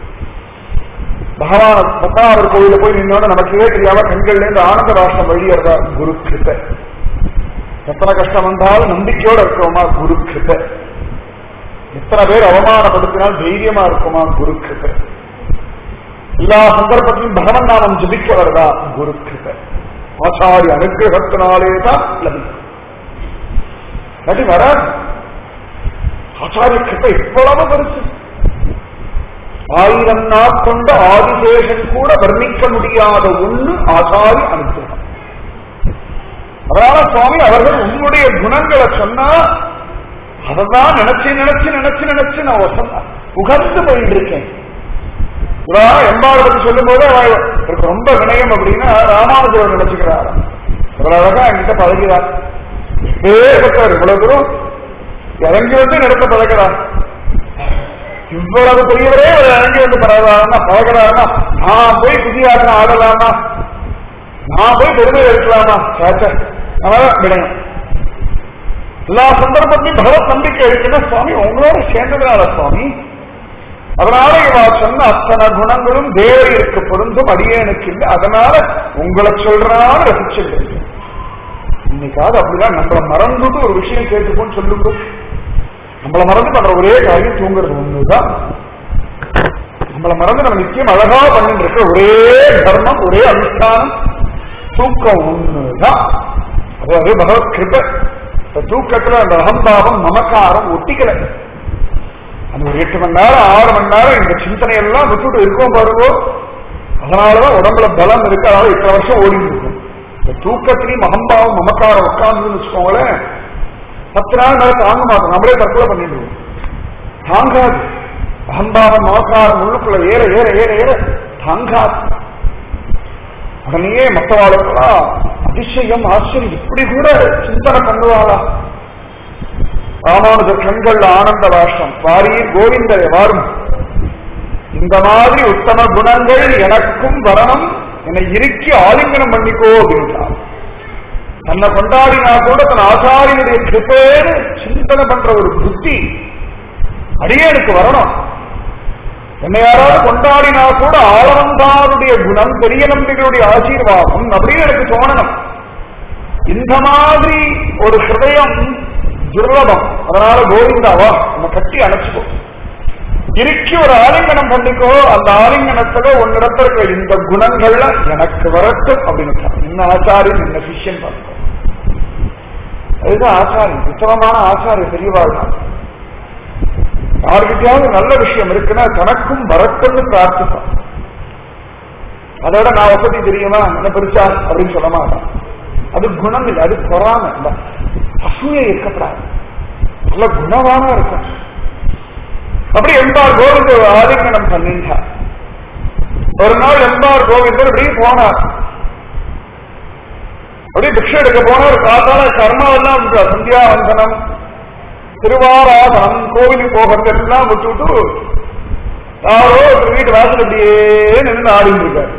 பகவான் பத்தாவது கோயில போய் நின்னோட நமக்கே தெரியாம கண்கள்ல இருந்து ஆனந்த ராஷ்டிரம் வழியறதா குரு கிருப எத்தனை கஷ்டம் வந்தாலும் நம்பிக்கையோட இருக்கிறோமா குரு கிருப எத்தனை பேர் அவமானப்படுத்தினால் தைரியமா இருக்குமா குரு கிருப எல்லா சந்தர்ப்பத்திலும் பகவன் நாமம் ஜபிக்க வருதா குரு கிருப ஆச்சாரிய அனுகிரகத்தினாலே தான் லபிக்கும் நடி வராது ஆச்சாரிய கிருப்ப எவ்வளவு பெருசு ஆயிரம் நாள் கொண்ட ஆதிசேஷன் கூட வர்ணிக்க முடியாத ஒண்ணு ஆச்சாரிய அனுகிரகம் அதனால சுவாமி அவர்கள் உங்களுடைய குணங்களை சொன்னா அததான் நினைச்சு நினைச்சு நினைச்சு நினைச்சு நான் வசந்த உகந்து போயிட்டு இருக்கேன் இவன் எம்பாடு பத்தி சொல்லும் போது அவருக்கு ரொம்ப வினயம் அப்படின்னா ராமானுஜர் நினைச்சுக்கிறார் இவ்வளவு அழகா என்கிட்ட பழகிறார் வேகத்தவர் இவ்வளவு தூரம் இறங்கி வந்து நடத்த பழகிறார் இவ்வளவு பெரியவரே அவர் இறங்கி வந்து பழகிறாருன்னா பழகிறாருன்னா நான் போய் புதியாக ஆடலாமா நான் போய் பெருமை எடுக்கலாமா கேட்ட அதான் விடணும் எல்லா சந்தர்ப்பத்திலும் பகவத் நம்பிக்கை இருக்குன்னா சுவாமி உங்களோட சேர்ந்ததுனால சுவாமி அதனால இவா சொன்ன அத்தனை குணங்களும் தேவருக்கு பொருந்தும் அடியேனுக்கு இல்லை அதனால உங்களை சொல்றான்னு ரசிச்சிருக்கேன் இன்னைக்காவது அப்படிதான் நம்மள மறந்துட்டு ஒரு விஷயம் கேட்டுப்போன்னு சொல்லுங்க நம்மள மறந்து பண்ற ஒரே காரியம் தூங்குறது ஒண்ணுதான் நம்மள மறந்து நம்ம நிச்சயம் அழகா பண்ணிட்டு இருக்க ஒரே தர்மம் ஒரே அனுஷ்டானம் தூக்கம் ஒண்ணுதான் அதாவது பகவத் கிருப இந்த தூக்கத்துல அந்த அகம்பாவம் மமக்காரம் ஒட்டிக்கல அந்த ஒரு எட்டு மணி நேரம் ஆறு மணி நேரம் இந்த சிந்தனை எல்லாம் விட்டுட்டு இருக்கோம் பாருங்க அதனாலதான் உடம்புல பலம் இருக்கு அதனால இத்தனை வருஷம் ஓடி இருக்கும் இந்த தூக்கத்திலையும் அகம்பாவம் மமக்காரம் உட்கார்ந்து வச்சுக்கோங்களேன் பத்து நாள் மேல தாங்க மாட்டோம் நம்மளே தற்கொலை பண்ணிடுவோம் தாங்காது அகம்பாவம் மமக்காரம் உள்ளுக்குள்ள ஏற ஏற ஏற ஏற தாங்காது உடனே மற்றவாளுக்கெல்லாம் அதிசயம் ஆச்சரியம் இப்படி கூட சிந்தனை பண்ணுவாளா ராமானுஜர் கண்கள் ஆனந்த வாஷம் வாரீர் கோவிந்தரை வாரும் இந்த மாதிரி உத்தம குணங்கள் எனக்கும் வரணும் என்னை இறுக்கி ஆலிங்கனம் பண்ணிக்கோ அப்படின்றார் தன்னை கொண்டாடினா கூட தன் ஆச்சாரியனுடைய கிருப்பேன்னு சிந்தனை பண்ற ஒரு புத்தி அடியேனுக்கு வரணும் என்னை யாராவது கொண்டாடினா கூட ஆளவந்தாருடைய குணம் பெரிய நம்பிகளுடைய ஆசீர்வாதம் அப்படின்னு எனக்கு தோணணும் இந்த மாதிரி ஒரு ஹிருதயம் துர்லபம் அதனால கோவிந்தாவா நம்ம கட்டி அணைச்சுக்கோ இறுக்கி ஒரு ஆலிங்கனம் பண்ணிக்கோ அந்த ஆலிங்கனத்துல உன்னிடத்துல இருக்கிற இந்த குணங்கள்ல எனக்கு வரட்டும் அப்படின்னு இன்ன ஆச்சாரியன் இன்ன சிஷ்யன் பார்க்கும் அதுதான் ஆச்சாரியன் உத்தமமான ஆச்சாரிய பெரியவாள் தான் யாருக்கிட்டையாவது நல்ல விஷயம் இருக்குன்னா தனக்கும் வரட்டும்னு பிரார்த்திப்பான் அதோட நான் வசதி தெரியுமா என்ன பெருசா அப்படின்னு சொல்ல மாட்டான் அது குணம் இல்லை அது பொறாம இல்ல அசூயை இருக்கப்படாது நல்ல குணவானா இருக்கும் அப்படி எம்பார் கோவிந்தர் ஆலிங்கனம் பண்ணிட்டார் ஒரு நாள் எம்பார் கோவிந்தர் இப்படி போனார் அப்படியே பிக்ஷை எடுக்க போனார் காத்தால கர்மாவெல்லாம் விட்டார் சந்தியாவந்தனம் திருவாராதனம் கோவிலுக்கு போகிறது எல்லாம் விட்டுவிட்டு யாரோ ஒரு வீட்டு வாசல் அப்படியே நின்று ஆடிட்டு இருக்காரு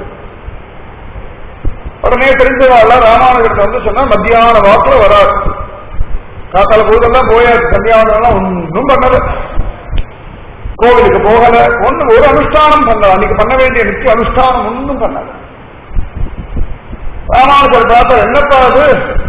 உடனே தெரிஞ்சவாள் ராமானுஜத்தை வந்து சொன்னா மத்தியான வாக்குல வராது காத்தால பொழுதெல்லாம் போயாச்சு சந்தியாவந்தனம் ஒன்றும் பண்ணல கோவிலுக்கு போகல ஒண்ணு ஒரு அனுஷ்டானம் பண்ணல அன்னைக்கு பண்ண வேண்டிய நித்திய அனுஷ்டானம் ஒன்றும் பண்ணல ராமானுஜர் பார்த்தா என்னப்பா அது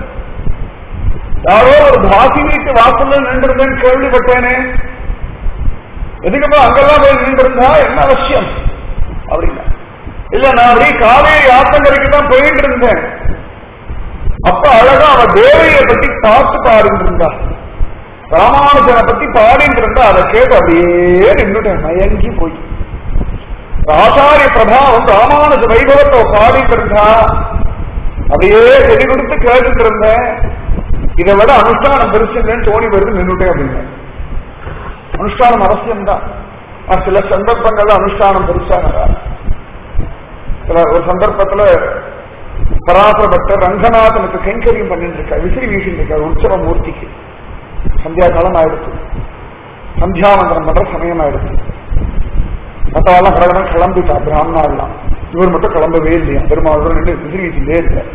யாரோ ஒரு பாசி வீட்டு வாசல்ல நின்றிருந்தேன்னு கேள்விப்பட்டேனே எதுக்குப்பா அங்கெல்லாம் போய் நின்றிருந்தா என்ன அவசியம் அப்படின்னா இல்ல நான் அப்படியே காவேரி ஆத்தங்கரைக்கு தான் போயிட்டு இருந்தேன் அப்ப அழகா அவ தேவையை பத்தி பார்த்து பாடிட்டு இருந்தா ராமானுஜனை பத்தி பாடிட்டு இருந்தா அதை கேட்டு அப்படியே நின்றுட்டேன் மயங்கி போய் ஆச்சாரிய பிரபாவம் ராமானுஜ வைபவத்தை பாடிட்டு இருந்தா அப்படியே செடி கொடுத்து கேட்டுட்டு இருந்தேன் இதை விட அனுஷ்டானம் பெருசுன்னு தோணி வருது நின்றுட்டேன் அப்படின்னு அனுஷ்டானம் அவசியம் தான் சில சந்தர்ப்பங்கள்ல அனுஷ்டானம் பெருசாக சில ஒரு சந்தர்ப்பத்துல பராசர பக்தர் ரங்கநாதனுக்கு கைங்கரியம் பண்ணிட்டு இருக்கார் விசிறி வீசிட்டு இருக்கார் உற்சவ மூர்த்திக்கு சந்தியா காலம் ஆயிடுச்சு சந்தியாவந்தனம் பண்ற சமயம் ஆயிடுச்சு மற்றவெல்லாம் கடகடன் கிளம்பிட்டா பிராமணாலாம் இவர் மட்டும் கிளம்பவே இல்லையா பெருமாள் நின்று விசிறி வீசிட்டே இருக்கார்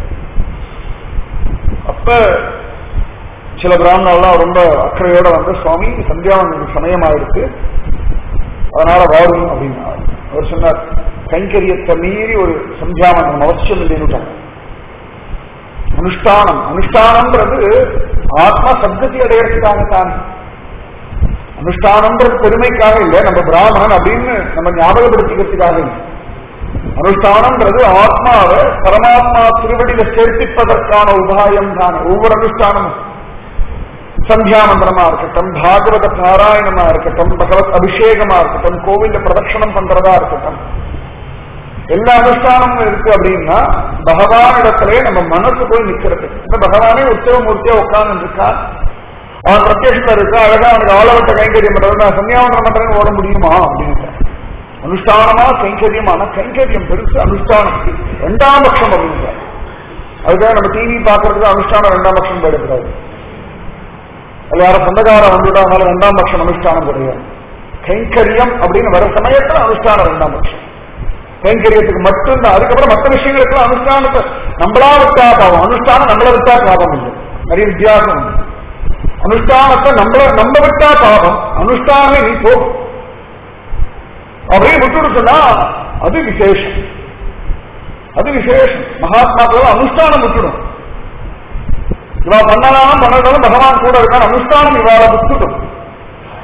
அப்ப சில பிராமணர்லாம் ரொம்ப அக்கறையோட வந்து சுவாமி சந்தியாவந்தனுக்கு சமயம் ஆயிடுச்சு அதனால வாரும் அப்படின்னார் அவர் சொன்னார் கைங்கரியத்தை மீறி ஒரு சந்தியாவந்தனம் அவசியம் இல்லைன்னு அனுஷ்டானம் அனுஷ்டானம்ன்றது ஆத்மா சத்கதி அடையறதுக்காக தான் அனுஷ்டானம்ன்றது பெருமைக்காக இல்லை நம்ம பிராமணன் அப்படின்னு நம்ம ஞாபகப்படுத்திக்கிறதுக்காக இல்லை அனுஷ்டானம்ன்றது ஆத்மாவை பரமாத்மா திருவடியில சேர்ப்பிப்பதற்கான உபாயம் தான் ஒவ்வொரு அனுஷ்டானமும் சந்தியாமந்திரமா இருக்கட்டும் பாகவத பாராயணமா இருக்கட்டும் பகவத் அபிஷேகமா இருக்கட்டும் கோவில்ல பிரதட்சணம் பண்றதா இருக்கட்டும் எல்லா அனுஷ்டானமும் இருக்கு அப்படின்னா பகவானிடத்திலே நம்ம மனசு போய் நிக்கிறது இந்த பகவானே உற்சவமூர்த்தியா உட்கார்ந்து இருக்கான் அவன் பிரத்யேகத்துல இருக்கா அழகா அவனுக்கு ஆளவட்ட கைங்கரியம் பண்றது நான் சந்தியாவந்தனம் பண்றேன்னு ஓட முடியுமா அப்படின்னு அனுஷ்டானமா கைங்கரியமான கைங்கரியம் பெருசு அனுஷ்டானம் ரெண்டாம் பட்சம் அப்படின்னு அதுக்காக நம்ம டிவி பாக்குறதுக்கு அனுஷ்டானம் ரெண்டாம் பட்சம் போயிடக்கூடாது அது யார சொந்தக்கார வந்துட்டாங்க ரெண்டாம் பட்சம் அனுஷ்டானம் கிடையாது கைங்கரியம் அப்படின்னு வர சமயத்துல அனுஷ்டானம் ரெண்டாம் பட்சம் கைங்கரியத்துக்கு மட்டும்தான் அதுக்கப்புறம் மற்ற விஷயங்களுக்கு அனுஷ்டானத்தை நம்மளா விட்டா பாவம் அனுஷ்டானம் நம்மள விட்டா பாவம் இல்லை நிறைய வித்தியாசம் உண்டு. அனுஷ்டானத்தை நம்மள நம்ம விட்டா பாவம் அனுஷ்டானமே நீ போ அப்படியே விட்டுட்டு சொன்னா அது விசேஷம் அது விசேஷம் மகாத்மாக்கள் அனுஷ்டானம் விட்டுடும் இவா பண்ணலாம் பண்ணாலும் பகவான் கூட இருக்கான் அனுஷ்டானம் இவாளை விட்டுடும்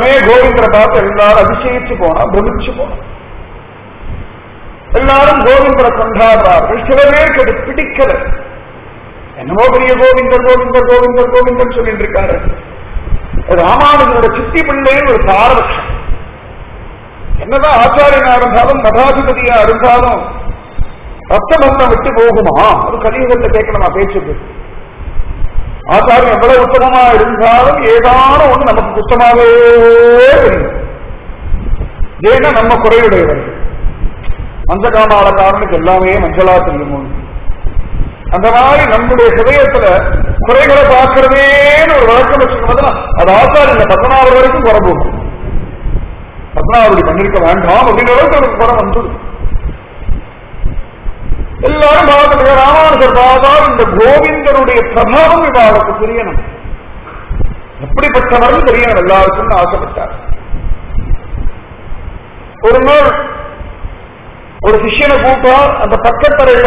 உடனே கோவிந்தரை பார்த்து எல்லாரும் அதிசயிச்சு போனா பிரமிச்சு போனா எல்லாரும் கோவிந்தரை கொண்டாடுறார்கள் சில பேருக்கு அது பிடிக்கல என்னமோ பெரிய கோவிந்தர் கோவிந்தர் கோவிந்தர் கோவிந்தர் சொல்லிட்டு இருக்காரு ராமானுஜனோட சித்தி பிள்ளைன்னு ஒரு பாரபட்சம் என்னதான் ஆச்சாரியனா இருந்தாலும் மதாதிபதியா இருந்தாலும் ரத்தபந்தம் விட்டு போகுமா அது கலியுகத்தை கேட்கணுமா பேச்சுக்கு ஆச்சாரியம் எவ்வளவு உத்தமமா இருந்தாலும் ஏதானும் ஒண்ணு நமக்கு குத்தமாவே தெரியும் ஏன்னா நம்ம குறையுடையவர்கள் மஞ்சகாமால காரனுக்கு எல்லாமே மஞ்சளா தெரியும் அந்த மாதிரி நம்முடைய ஹிரதயத்துல குறைகளை பார்க்கிறதேன்னு ஒரு வழக்கம் வச்சுக்கணும் அது ஆச்சாரிய பத்மநாபர் வரைக்கும் குறை போகும் பத்மநாபடி பண்ணிருக்க வேண்டாம் அப்படிங்கிற அளவுக்கு அவருக்கு குறை வந்துடும் எல்லாரும் பார்த்துட்டு ராமானுஜர் பாபா இந்த கோவிந்தனுடைய பிரபாவம் இவாளுக்கு தெரியணும் எப்படிப்பட்டவர்கள் தெரியணும் எல்லாருக்கும் ஆசைப்பட்டார் ஒரு நாள் ஒரு சிஷ்யனை கூட்டா அந்த பக்கத்தரையில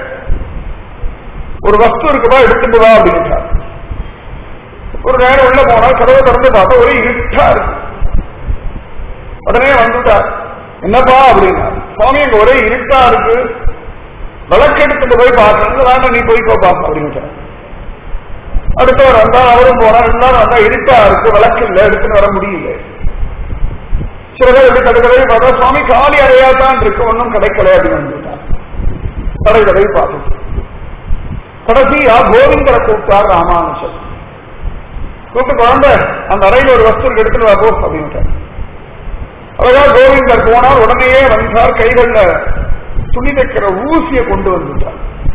ஒரு வஸ்து இருக்குதா எடுத்துட்டு வா அப்படின்ட்டார் ஒரு நேரம் உள்ள போனா கதவை திறந்து பார்த்தா ஒரே இருட்டா இருக்கு உடனே வந்துட்டார் என்னப்பா அப்படின்னா சுவாமி அங்க ஒரே இருட்டா இருக்கு விளக்கு எடுத்துட்டு போய் பார்க்கறது வேண்டாம் நீ போய் போப்பா அப்படின்ட்டார் அடுத்தவர் வந்தா அவரும் போனார் எல்லாரும் வந்தா இருட்டா இருக்கு விளக்கு இல்ல எடுத்துன்னு வர முடியல சில பேர் எப்படி கடுக்கவே பார்த்தா சுவாமி காலி அறையா தான் இருக்கு ஒன்றும் கிடைக்கல அப்படின்னு வந்துட்டார் கடை கடை பார்த்துட்டு கடைசியா கோவிந்தரை கூப்பிட்டார் ராமானுஜர் கூப்பிட்டு குழந்தை அந்த அறையில் ஒரு வஸ்து இருக்கு, எடுத்துட்டு வா போ அப்படின்ட்டார் அழகா கோவிந்தர் போனார் உடனேயே வந்தார் கைகள்ல துணி தைக்கிற ஊசியை கொண்டு வந்துட்டார்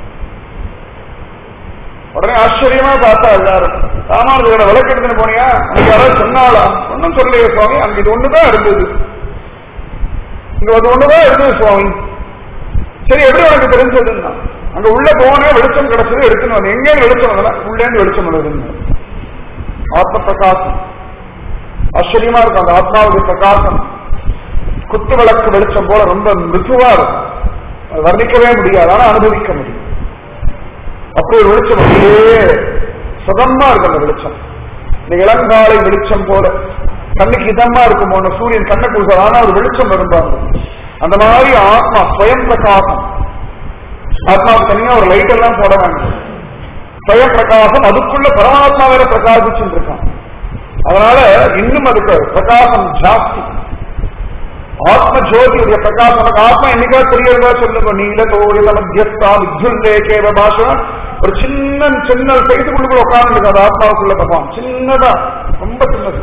உடனே ஆச்சரியமா பார்த்தா எல்லாரும் ராமானுஜரோட விளக்கு எடுத்துன்னு போனியா அங்க யாராவது சொன்னாலா ஒன்னும் சொல்லலையே சுவாமி அங்க இது ஒண்ணுதான் இருந்தது இங்க அது ஒண்ணுதான் இருந்தது சுவாமி சரி எப்படி உனக்கு தெரிஞ்சதுன்னா அங்க உள்ள போனே வெளிச்சம் கிடைச்சது எடுத்துன்னு வந்து எங்கே வெளிச்சம் வரல உள்ளே இருந்து வெளிச்சம் வருதுன்னு ஆத்ம பிரகாசம் ஆச்சரியமா இருக்கும் அந்த ஆத்மாவுடைய பிரகாசம் குத்து விளக்கு வெளிச்சம் போல ரொம்ப மிருதுவா இருக்கும் அது வர்ணிக்கவே முடியாது ஆனா அனுபவிக்க முடியும் அப்படி ஒரு வெளிச்சம் அப்படியே சுகமா இருக்கும் அந்த வெளிச்சம் இந்த இளங்காலை வெளிச்சம் போல கண்ணுக்கு இதமா இருக்கும் போன சூரியன் கண்ணை கொடுத்தார் ஆனா ஒரு வெளிச்சம் வரும்பாங்க அந்த மாதிரி ஆத்மா ஸ்வயம் பிரகாசம் ஆத்மாவுக்கு தனியா ஒரு லைட் எல்லாம் போட வேண்டாம் ஸ்வயம் பிரகாசம் அதுக்குள்ள பரமாத்மா வேற பிரகாசிச்சுட்டு இருக்கான் அதனால இன்னும் அதுக்கு பிரகாசம் ஜாஸ்தி ஆத்ம ஜோதியுடைய பிரகாசம் நமக்கு ஆத்மா என்னைக்கா தெரியறதா சொல்லுங்க நீல தோழில மத்தியஸ்தா வித்யுல்லேகேவ பாஷா ஒரு சின்ன சின்ன சைஸுக்குள்ள உட்கார்ந்து அது ஆத்மாவுக்குள்ள பகவான் சின்னதா ரொம்ப சின்னது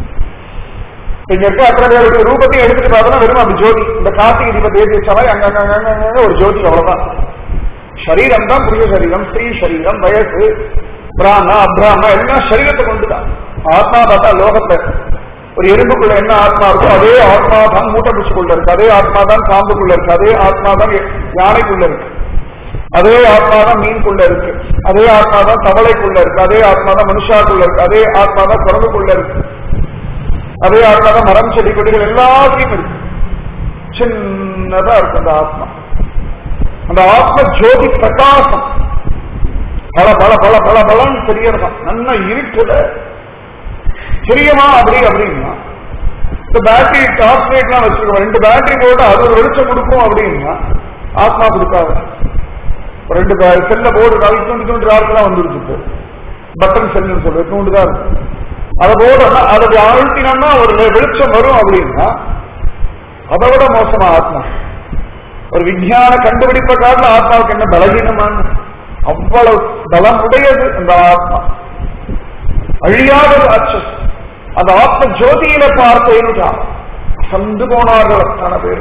இங்க இருக்க அத்தனை பேருடைய ரூபத்தையும் எடுத்துட்டு பார்த்தோம்னா வெறும் அப்படி ஜோதி இந்த கார்த்திகை தீபத்தை ஏற்றி வச்ச மாதிரி அங்க அங்க அங்க அங்க ஒரு ஜோதி அவ்வளவுதான் சரீரம் தான் புரிய சரீரம் ஸ்திரீ சரீரம் வயசு பிராணா அப்ராமா எல்லாம் சரீரத்தை கொண்டுதான் ஆத்மா பார்த்தா லோகத்தை ஒரு எறும்புக்குள்ள என்ன ஆத்மா இருக்கோ அதே ஆத்மா தான் மூட்டை பூச்சிக்குள்ள இருக்கு அதே ஆத்மா தான் பாம்புக்குள்ள இருக்கு அதே ஆத்மா தான் யானைக்குள்ள இருக்கு அதே ஆத்மா தான் மீன்குள்ள இருக்கு அதே ஆத்மா தான் தவளைக்குள்ள இருக்கு அதே ஆத்மா தான் மனுஷாக்குள்ள இருக்கு அதே ஆத்மா தான் குரங்குக்குள்ள இருக்கு அதே ஆத்மா தான் மரம் செடி கொடிகள் எல்லாத்தையும் இருக்கு சின்னதா இருக்கு அந்த ஆத்மா அந்த ஆத்ம ஜோதி பிரகாசம் பல பல பல பல பலன்னு தெரியறதான் நல்லா இருக்குத தெரியுமா அப்படி அப்படின்னா இந்த பேட்டரி டார்ச் லைட்லாம் வச்சிருக்கோம் ரெண்டு பேட்டரி போட்டு அது ஒரு வெளிச்சம் கொடுக்கும் அப்படின்னா ஆத்மா கொடுக்காது ஒரு ரெண்டு செல்ல போர்டு அது தூண்டு தூண்டு ஆளுக்கெல்லாம் வந்துருச்சு இப்போ பட்டன் செல்லுன்னு சொல்லி தூண்டு தான் இருக்கு அதை போட அதை அழுத்தினோம்னா ஒரு வெளிச்சம் வரும் அப்படின்னா அதை விட மோசமா ஆத்மா ஒரு விஞ்ஞான கண்டுபிடிப்ப காரணம் ஆத்மாவுக்கு என்ன பலகீனமான அவ்வளவு பலம் உடையது அந்த ஆத்மா அழியாதது அச்சஸ் அந்த ஆத்ம ஜோதியில பார்த்தேன்னுட்டா சந்து போனார்கள் அத்தனை பேர்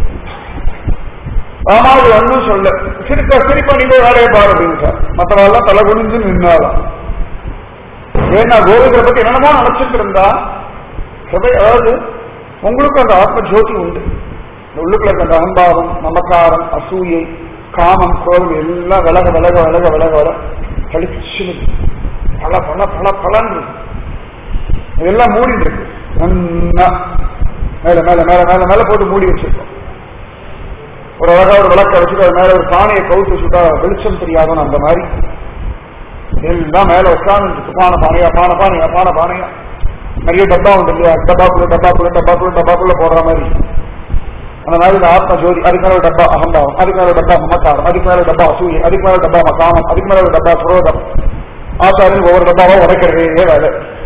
ராமாவது ஒன்னும் சொல்ல சிரிப்பா சிரிப்பா நீங்க வேலையை பாரு அப்படின்ட்டார் மற்றவெல்லாம் தலை குனிஞ்சு நின்னாலாம் ஏன்னா கோவிந்தரை பத்தி என்னென்னமோ நினைச்சிட்டு இருந்தா ஹிருதய அதாவது உங்களுக்கு அந்த ஆத்ம ஜோதி உண்டு இந்த உள்ளுக்குள்ள இருக்க அந்த அகம்பாவம் மமக்காரம் அசூயை காமம் கோபம் எல்லாம் விலக விலக விலக விலக வர கழிச்சு பல பல பல பலன் இருக்கு இதெல்லாம் மூடிட்டு இருக்கு நன்னா மேல மேல மேல மேல மேல போட்டு மூடி வச்சிருக்கோம் ஒரு அழகா ஒரு விளக்க வச்சுட்டு அது மேல ஒரு பானையை கவுத்து வச்சுட்டா வெளிச்சம் தெரியாதுன்னு அந்த மாதிரி எல்லாம் மேல உட்கார்ந்து பானை பானையா பானை பானையா பானை பானையா நிறைய டப்பா உண்டு இல்லையா டப்பாக்குள்ள டப்பாக்குள்ள டப்பாக்குள்ள டப்பாக்குள்ள போடுற மாதிரி அந்த மாதிரி இந்த ஆத்ம ஜோதி அதுக்கு மேல ஒரு டப்பா அகம்பாவம் அதுக்கு மேல ஒரு டப்பா மமக்காரம் அதுக்கு மேல ஒரு டப்பா அசூயை அதுக்கு மேல ஒரு டப்பா மகாமம் அதுக்கு மேல ஒரு டப்பா சுரோதம் ஆச்சாரியன் ஒவ்வொரு டப்பாவா உடைக்கிறதே வேலை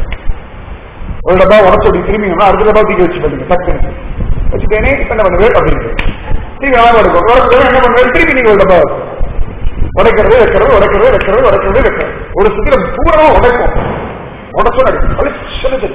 ஒரு டப்பா உடச்சோடி திரும்பிங்கன்னா அடுத்த டப்பா தூக்கி வச்சு பண்ணுங்க டக்குன்னு வச்சுட்டேனே இப்ப என்ன பண்ணுவேன் அப்படின்னு திரும்பி அழகா இருக்கும் உடச்சது என்ன பண்ணுவேன் திரும்பி நீங்க ஒரு டப்பா உடைக்கிறது வைக்கிறது உடைக்கிறது வைக்கிறது உடைக்கிறது வைக்கிறது ஒரு சுத்திர பூரமா உடைக்கும் உடச்சோட சொல்லுது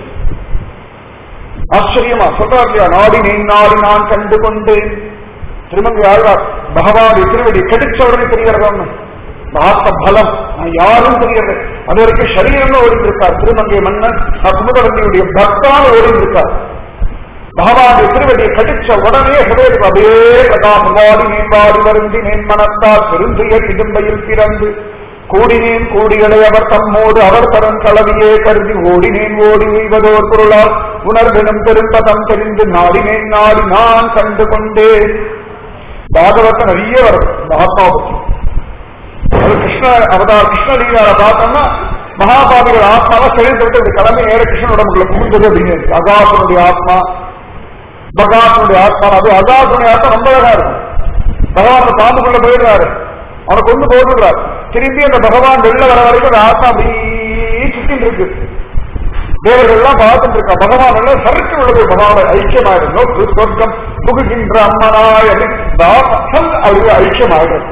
ஆச்சரியமா சொல்றார் இல்லையா நாடி நீ நாடி நான் கண்டு கொண்டேன் திருமங்கை ஆழ்வார் பகவானுடைய திருவடி கடிச்ச உடனே தெரிகிறதா ஆத்ம பலம் நான் யாரும் தெரியாது அது வரைக்கும் சரீரம்னு ஓடி இருக்கார் திருமங்கை மன்னன் குமுதவந்தியுடைய பக்தான ஓடி இருக்கார் பகவானுடைய திருவடியை கடிச்ச உடனே ஹிருதயத்துக்கு அப்படியே பிரகாசம் வாடி மேம்பாடி வருந்தி மேன்மனத்தால் பெருந்திய இடும்பையில் பிறந்து கூடினேன் கூடியடையவர் தம்மோடு அவர் தரும் கலவியே கருதி ஓடினேன் ஓடி உய்வதோர் பொருளால் உணர்வினும் பெரும்பதம் தெரிந்து நாடினேன் நாடி நான் கண்டு கொண்டேன் பாகவத்தை நிறைய வரும் இந்த ஆத்மாவுக்கு அது கிருஷ்ண அவதார் கிருஷ்ணலீலாவை பார்த்தோம்னா மகாபாபிகள் ஆத்மாவை செழித்து விட்டு இப்படி கிளம்பி நேர கிருஷ்ணன் உடம்புக்குள்ள புகுந்தது அப்படின்னு அகாசனுடைய ஆத்மா பகாசனுடைய ஆத்மா அது அகாசனுடைய ஆத்மா ரொம்ப அழகா இருக்கும் பகவான் பாம்புக்குள்ள போயிடுறாரு அவனை கொண்டு போடுறார் திரும்பி அந்த பகவான் வெளில வர வரைக்கும் அந்த ஆத்மா அப்படியே சுத்திட்டு இருக்கு தேவர்கள் எல்லாம் பார்த்துட்டு இருக்கா பகவான் எல்லாம் சறுக்கு உள்ளது பகவான ஐக்கியமாயிடும் நோக்கு சொர்க்கம் புகுகின்ற அம்மனாய் அப்படின்னு அப்படியே ஐக்கியமாயிடும்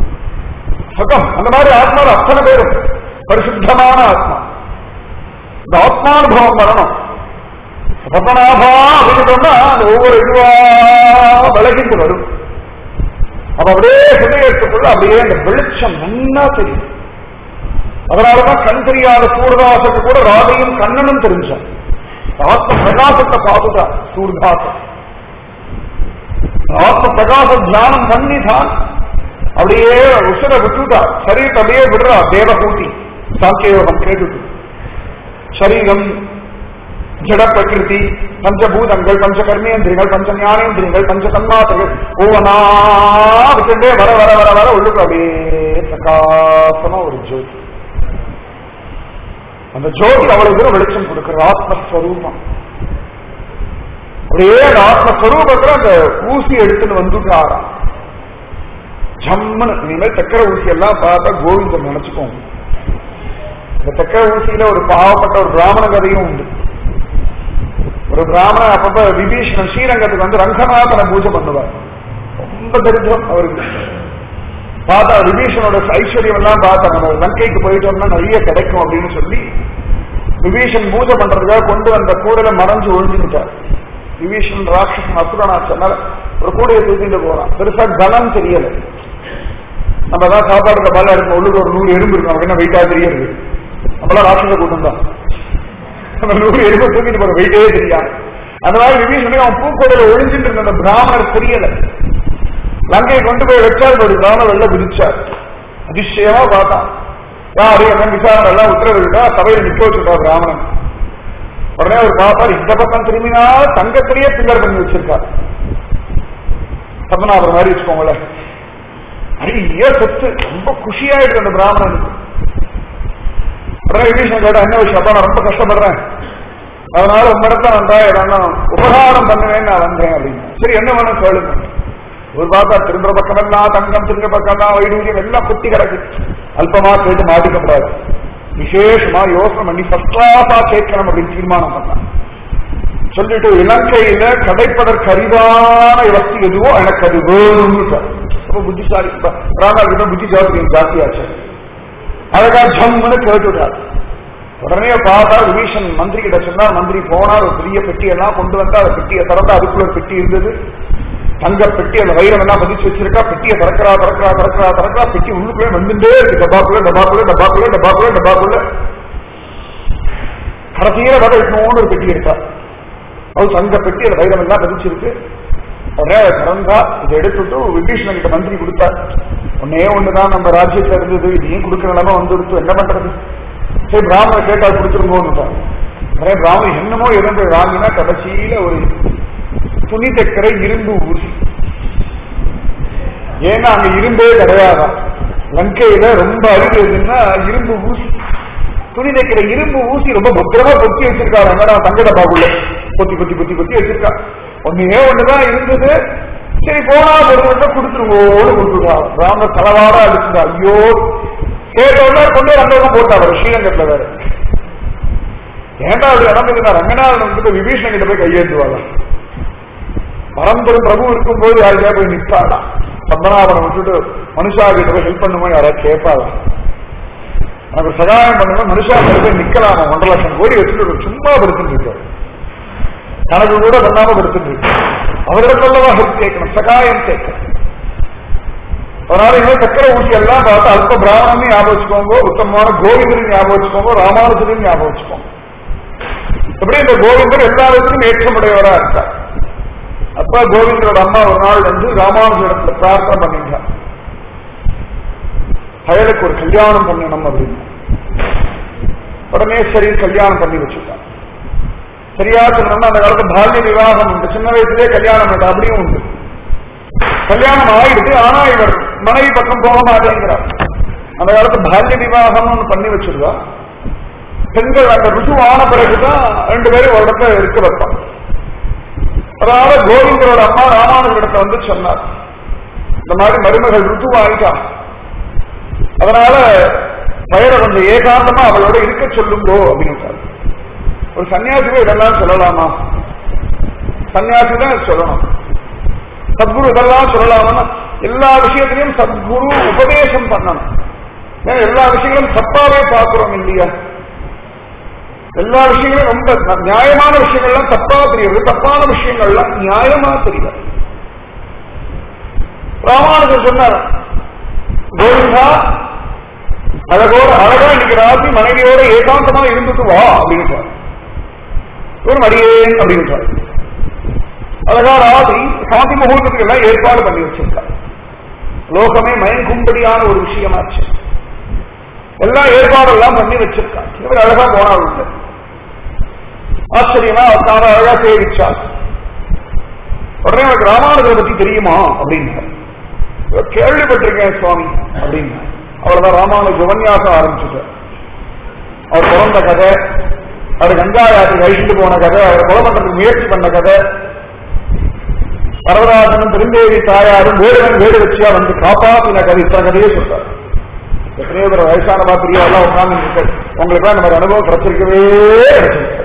சுகம் அந்த மாதிரி ஆத்மாவில் அத்தனை பேரும் பரிசுத்தமான ஆத்மா இந்த ஆத்மானுபவம் வரணும் பத்மநாபா அப்படின்னு சொன்னா அந்த ஒவ்வொரு இதுவா விலகிட்டு வரும் அப்ப அப்படியே ஹிருதயத்துக்குள்ள அப்படியே அந்த வெளிச்சம் நன்னா தெரியும் அதனாலதான் கண் தெரியாத சூர்தாசனுக்கு கூட ராதையும் கண்ணனும் தெரிஞ்சான் ஆத்ம பிரகாசத்தை பார்த்துட்டான் சூர்தாசன் ஆத்ம பிரகாச தியானம் பண்ணிதான் அப்படியே உசுர விட்டுட்டா சரீரத்தை அப்படியே விடுறா தேவகூட்டி சாக்கியோகம் கேட்டுட்டு சரீரம் ஜட பிரகிருதி பஞ்சபூதங்கள் பஞ்ச கர்மேந்திரியங்கள் பஞ்ச ஞானேந்திரியங்கள் பஞ்ச தன்மாத்திரங்கள் ஒவ்வொன்னா விட்டுட்டே வர வர வர வர உள்ளுக்கு அப்படியே பிரகாசமா ஒரு ஜோதி அந்த ஜோதி அவ்வளவு தூரம் வெளிச்சம் கொடுக்கிற ஆத்மஸ்வரூபம் அப்படியே அந்த ஆத்மஸ்வரூபத்துல அந்த ஊசி எடுத்துன்னு வந்துட்டாராம் ஜம்முன்னு இனிமேல் சக்கர ஊசி எல்லாம் பார்த்தா கோவிந்தன் நினைச்சுக்கோங்க இந்த சக்கர ஊசியில ஒரு பாவப்பட்ட ஒரு பிராமண கதையும் உண்டு ஒரு பிராமணன் அப்பப்ப விபீஷணன் ஸ்ரீரங்கத்துக்கு வந்து ரங்கநாதனை பூஜை பண்ணுவார் ரொம்ப தரித்திரம் அவருக்கு பார்த்தா விபீஷனோட ஐஸ்வர்யம் எல்லாம் பார்த்தா நம்ம லங்கைக்கு போயிட்டோம்னா நிறைய கிடைக்கும் அப்படின்னு சொல்லி விபீஷன் பூஜை பண்றதுக்காக கொண்டு வந்த கூடல மறைஞ்சு ஒழிஞ்சுட்டார் விபீஷன் ராட்சசன் அசுரனாச்சனால ஒரு கூடையை தூக்கிட்டு போறான் பெருசா கனம் தெரியல நம்ம தான் சாப்பாடுல பல இருக்கும் உள்ளுக்கு ஒரு நூறு எறும்பு இருக்கும் நமக்கு என்ன வெயிட்டா தெரியாது நம்மளாம் ராட்சச கூட்டம் தான் அந்த நூறு எறும்பு தூக்கிட்டு போற வெயிட்டே தெரியாது அந்த மாதிரி விபீஷனுக்கு அவன் பூக்கோடையில ஒழிஞ்சிட்டு இருந்த அந்த பிராமணர் தெரியல லங்கையை கொண்டு போய் வச்சால் ஒரு பிராமணர் வெளில குதிச்சார் அதிசயமா பார்த்தான் யாரு என்ன விசாரணை எல்லாம் உத்தரவிட்டா சபையில நிக்க வச்சுட்டா பிராமணன் உடனே ஒரு பாப்பார் இந்த பக்கம் திரும்பினா தங்கத்திலேயே பில்லர் பண்ணி வச்சிருக்கார் பத்மநாபர் மாதிரி வச்சுக்கோங்களேன் நிறைய சொத்து ரொம்ப குஷியாயிட்டு அந்த பிராமணனுக்கு உடனே விபீஷன் கேட்டா என்ன விஷயம் அப்பா நான் ரொம்ப கஷ்டப்படுறேன் அதனால உங்க இடத்துல வந்தா ஏதாவது உபகாரம் பண்ணுவேன்னு நான் வந்தேன் அப்படின்னு சரி என்ன வேணும் சொல்லுங்க ஒரு பார்த்தா திரும்ப பக்கமெல்லாம் தங்கம் திரும்ப பக்கம்லாம் வைடூரியம் எல்லாம் குத்தி கிடக்கு அல்பமா கேட்டு மாட்டிக்கப்படாது விசேஷமா யோசனை பண்ணி ஃபர்ஸ்ட் கிளாஸா கேட்கணும் அப்படின்னு தீர்மானம் பண்ணான் சொல்லிட்டு இலங்கையில கிடைப்பதற்கு அரிதான வஸ்து எதுவோ எனக்கு அது வேணும்னு ரொம்ப புத்திசாலி ராணாக்கிட்ட புத்திசாலி ஜாஸ்தியாச்சு அழகா ஜம்முன்னு கேட்டுட்டார் உடனே பார்த்தா விபீஷன் மந்திரி கிட்ட சொன்னார் மந்திரி போனார் ஒரு பெரிய பெட்டி எல்லாம் கொண்டு வந்தா அந்த பெட்டியை திறந்தா அதுக்குள்ள ஒரு பெட்டி இருந்தது தங்க பெட்டி அந்த வைரம் எல்லாம் பதிச்சு வச்சிருக்கா பெட்டியை திறக்கிறா திறக்கிறா திறக்கிறா திறக்கிறா பெட்டி உள்ளுக்குள்ளே வந்துட்டே இருக்கு டப்பாக்குள்ள டப்பாக்குள்ள டப்பாக்குள்ள டப்பாக்குள்ள டப்பாக்குள்ள கடைசியில வர இன்னொன்னு ஒரு பெட்டி இருக்கா அது தங்க பெட்டி அந்த வைரம் எல்லாம் பதிச்சிருக்கு உடனே அதை திறந்தா இதை எடுத்துட்டு விபீஷணன் கிட்ட மந்திரி கொடுத்தார் ஒன்னே ஒண்ணுதான் நம்ம ராஜ்யத்துல இருந்தது இதையும் கொடுக்கிற நிலைமை வந்துடுச்சு என்ன பண்றது சரி பிராமணர் கேட்டா கொடுத்துருங்கோன்னு உடனே பிராமணன் என்னமோ இருந்து வாங்கினா கடைசியில ஒரு துணி தைக்கிற இரும்பு ஊசி ஏன்னா அங்க இரும்பே கிடையாதான் லங்கையில ரொம்ப அருகு எதுன்னா இரும்பு ஊசி துணி தைக்கிற இரும்பு ஊசி ரொம்ப பத்திரமா பொத்தி வச்சிருக்காரு அங்கடா தங்க டப்பாக்குள்ள பொத்தி பொத்தி பொத்தி பொத்தி வச்சிருக்கா ஒன்னே ஒண்ணுதான் இருந்தது சரி போனா பொருள் கொடுத்துருவோடு கொடுத்துருவா ராம தலவாடா அடிச்சுட்டா ஐயோ கேட்டோட கொண்டு வந்து அந்த பக்கம் போட்டா அவர் ஸ்ரீரங்கத்துல வேற ஏன்டா அப்படி நடந்ததுன்னா ரங்கநாதன் வந்து விபீஷணன் கிட்ட போய் கையேற்றுவாங்க பரம்பரும் பிரபு இருக்கும்போது யாருக்கா போய் நிற்பாடா பத்மநாபனை விட்டுட்டு மனுஷா கிட்ட போய் ஹெல்ப் பண்ணுமோ யாராவது கேட்பாளா எனக்கு சகாயம் பண்ணுங்க மனுஷா கிட்ட போய் நிக்கலாமா ஒன்றரை லட்சம் கோடி வச்சுட்டு சும்மா படுத்துட்டு இருக்காரு கணக்கு கூட பண்ணாம படுத்துட்டு இருக்கு அவரிடத்துலவா ஹெல்ப் கேட்கணும் சகாயம் கேட்கணும் அதனால இன்னும் சக்கர ஊசி எல்லாம் பார்த்து அல்ப பிராமணன் ஞாபகம் வச்சுக்கோங்க உத்தமமான கோவிந்தரையும் ஞாபகம் வச்சுக்கோங்க ராமானுஜரையும் ஞாபகம் வச்சுக்கோங்க எப்படி இந்த கோவிந்தர் எல்லா விதத்திலும் ஏற்றமுடையவரா இருக்கார் அப்ப கோவிந்தரோட அம்மா ஒரு நாள் வந்து ராமானுஜரிடத்துல பிரார்த்தனை பண்ணிட்டார் பயலுக்கு ஒரு கல்யாணம் பண்ணணும் அப்படின்னு உடனே சரி கல்யாணம் பண்ணி வச்சுட்டான் சரியா சொல்லணும்னா அந்த காலத்து பால்ய விவாகம் உண்டு சின்ன வயசுலயே கல்யாணம் உண்டு அப்படியும் உண்டு கல்யாணம் ஆயிடுது ஆனா இவர் மனைவி பக்கம் போக மாட்டேங்கிறார் அந்த காலத்து பால்ய விவாகம் ஒன்று பண்ணி வச்சிருந்தா பெண்கள் அந்த ருசு ஆன பிறகுதான் ரெண்டு பேரும் ஒரு இடத்துல இருக்க வைப்பான் அதனால கோவிந்தரோட அம்மா ராமானுஜரிடத்தை வந்து சொன்னார் இந்த மாதிரி மருமகள் ருத்துவாயிட்டா அதனால பெயரை கொஞ்சம் ஏகாந்தமா அவளோட இருக்க சொல்லுங்கோ அப்படின்னு ஒரு சன்னியாசிக்கு இதெல்லாம் சொல்லலாமா சன்னியாசி தான் சொல்லணும் சத்குரு இதெல்லாம் சொல்லலாமா எல்லா விஷயத்திலையும் சத்குரு உபதேசம் பண்ணணும் ஏன் எல்லா விஷயங்களும் தப்பாவே பார்க்கிறோம் இல்லையா எல்லா விஷயங்களும் ரொம்ப நியாயமான விஷயங்கள்லாம் தப்பா தெரியுது தப்பான விஷயங்கள்லாம் நியாயமா தெரியுது ராமானுஜர் சொன்னார் கோவிந்தா அழகோட அழகா இன்னைக்கு ராசி மனைவியோட ஏகாந்தமா இருந்துட்டு வா அப்படின்னு ஒரு மடியேன் அப்படின்னு அழகா ராசி சாந்தி முகூர்த்தத்துக்கு எல்லாம் ஏற்பாடு பண்ணி வச்சிருக்கார் லோகமே மயங்கும்படியான ஒரு விஷயமாச்சு எல்லாம் ஏற்பாடெல்லாம் பண்ணி வச்சிருக்கார் இவர் அழகா போனாள் உள்ள ஆச்சரியமா அவருக்காக அழகா சேவிச்சார் உடனே எனக்கு ராமானுஜரை பத்தி தெரியுமா அப்படின்னார் கேள்விப்பட்டிருக்கேன் சுவாமி அப்படின்னு அவ்வளவுதான் ராமானுஜ உபன்யாசம் ஆரம்பிச்சுட்டார் அவர் பிறந்த கதை அவர் கங்காயாத்திரை கழிச்சுட்டு போன கதை அவர் கொலை பண்றதுக்கு முயற்சி பண்ண கதை பரவராஜனும் பெருந்தேவி தாயாரும் வேடுவன் வேடு வச்சியா வந்து காப்பாத்தின கதை இத்தனை கதையே சொல்றார் எத்தனையோ பேர் வயசானவா பெரியவெல்லாம் உட்கார்ந்து இருக்காரு உங்களுக்கு இந்த மாதிரி அனுபவம் கிடைச்சிருக்கவே கிடைச்சிருக்கு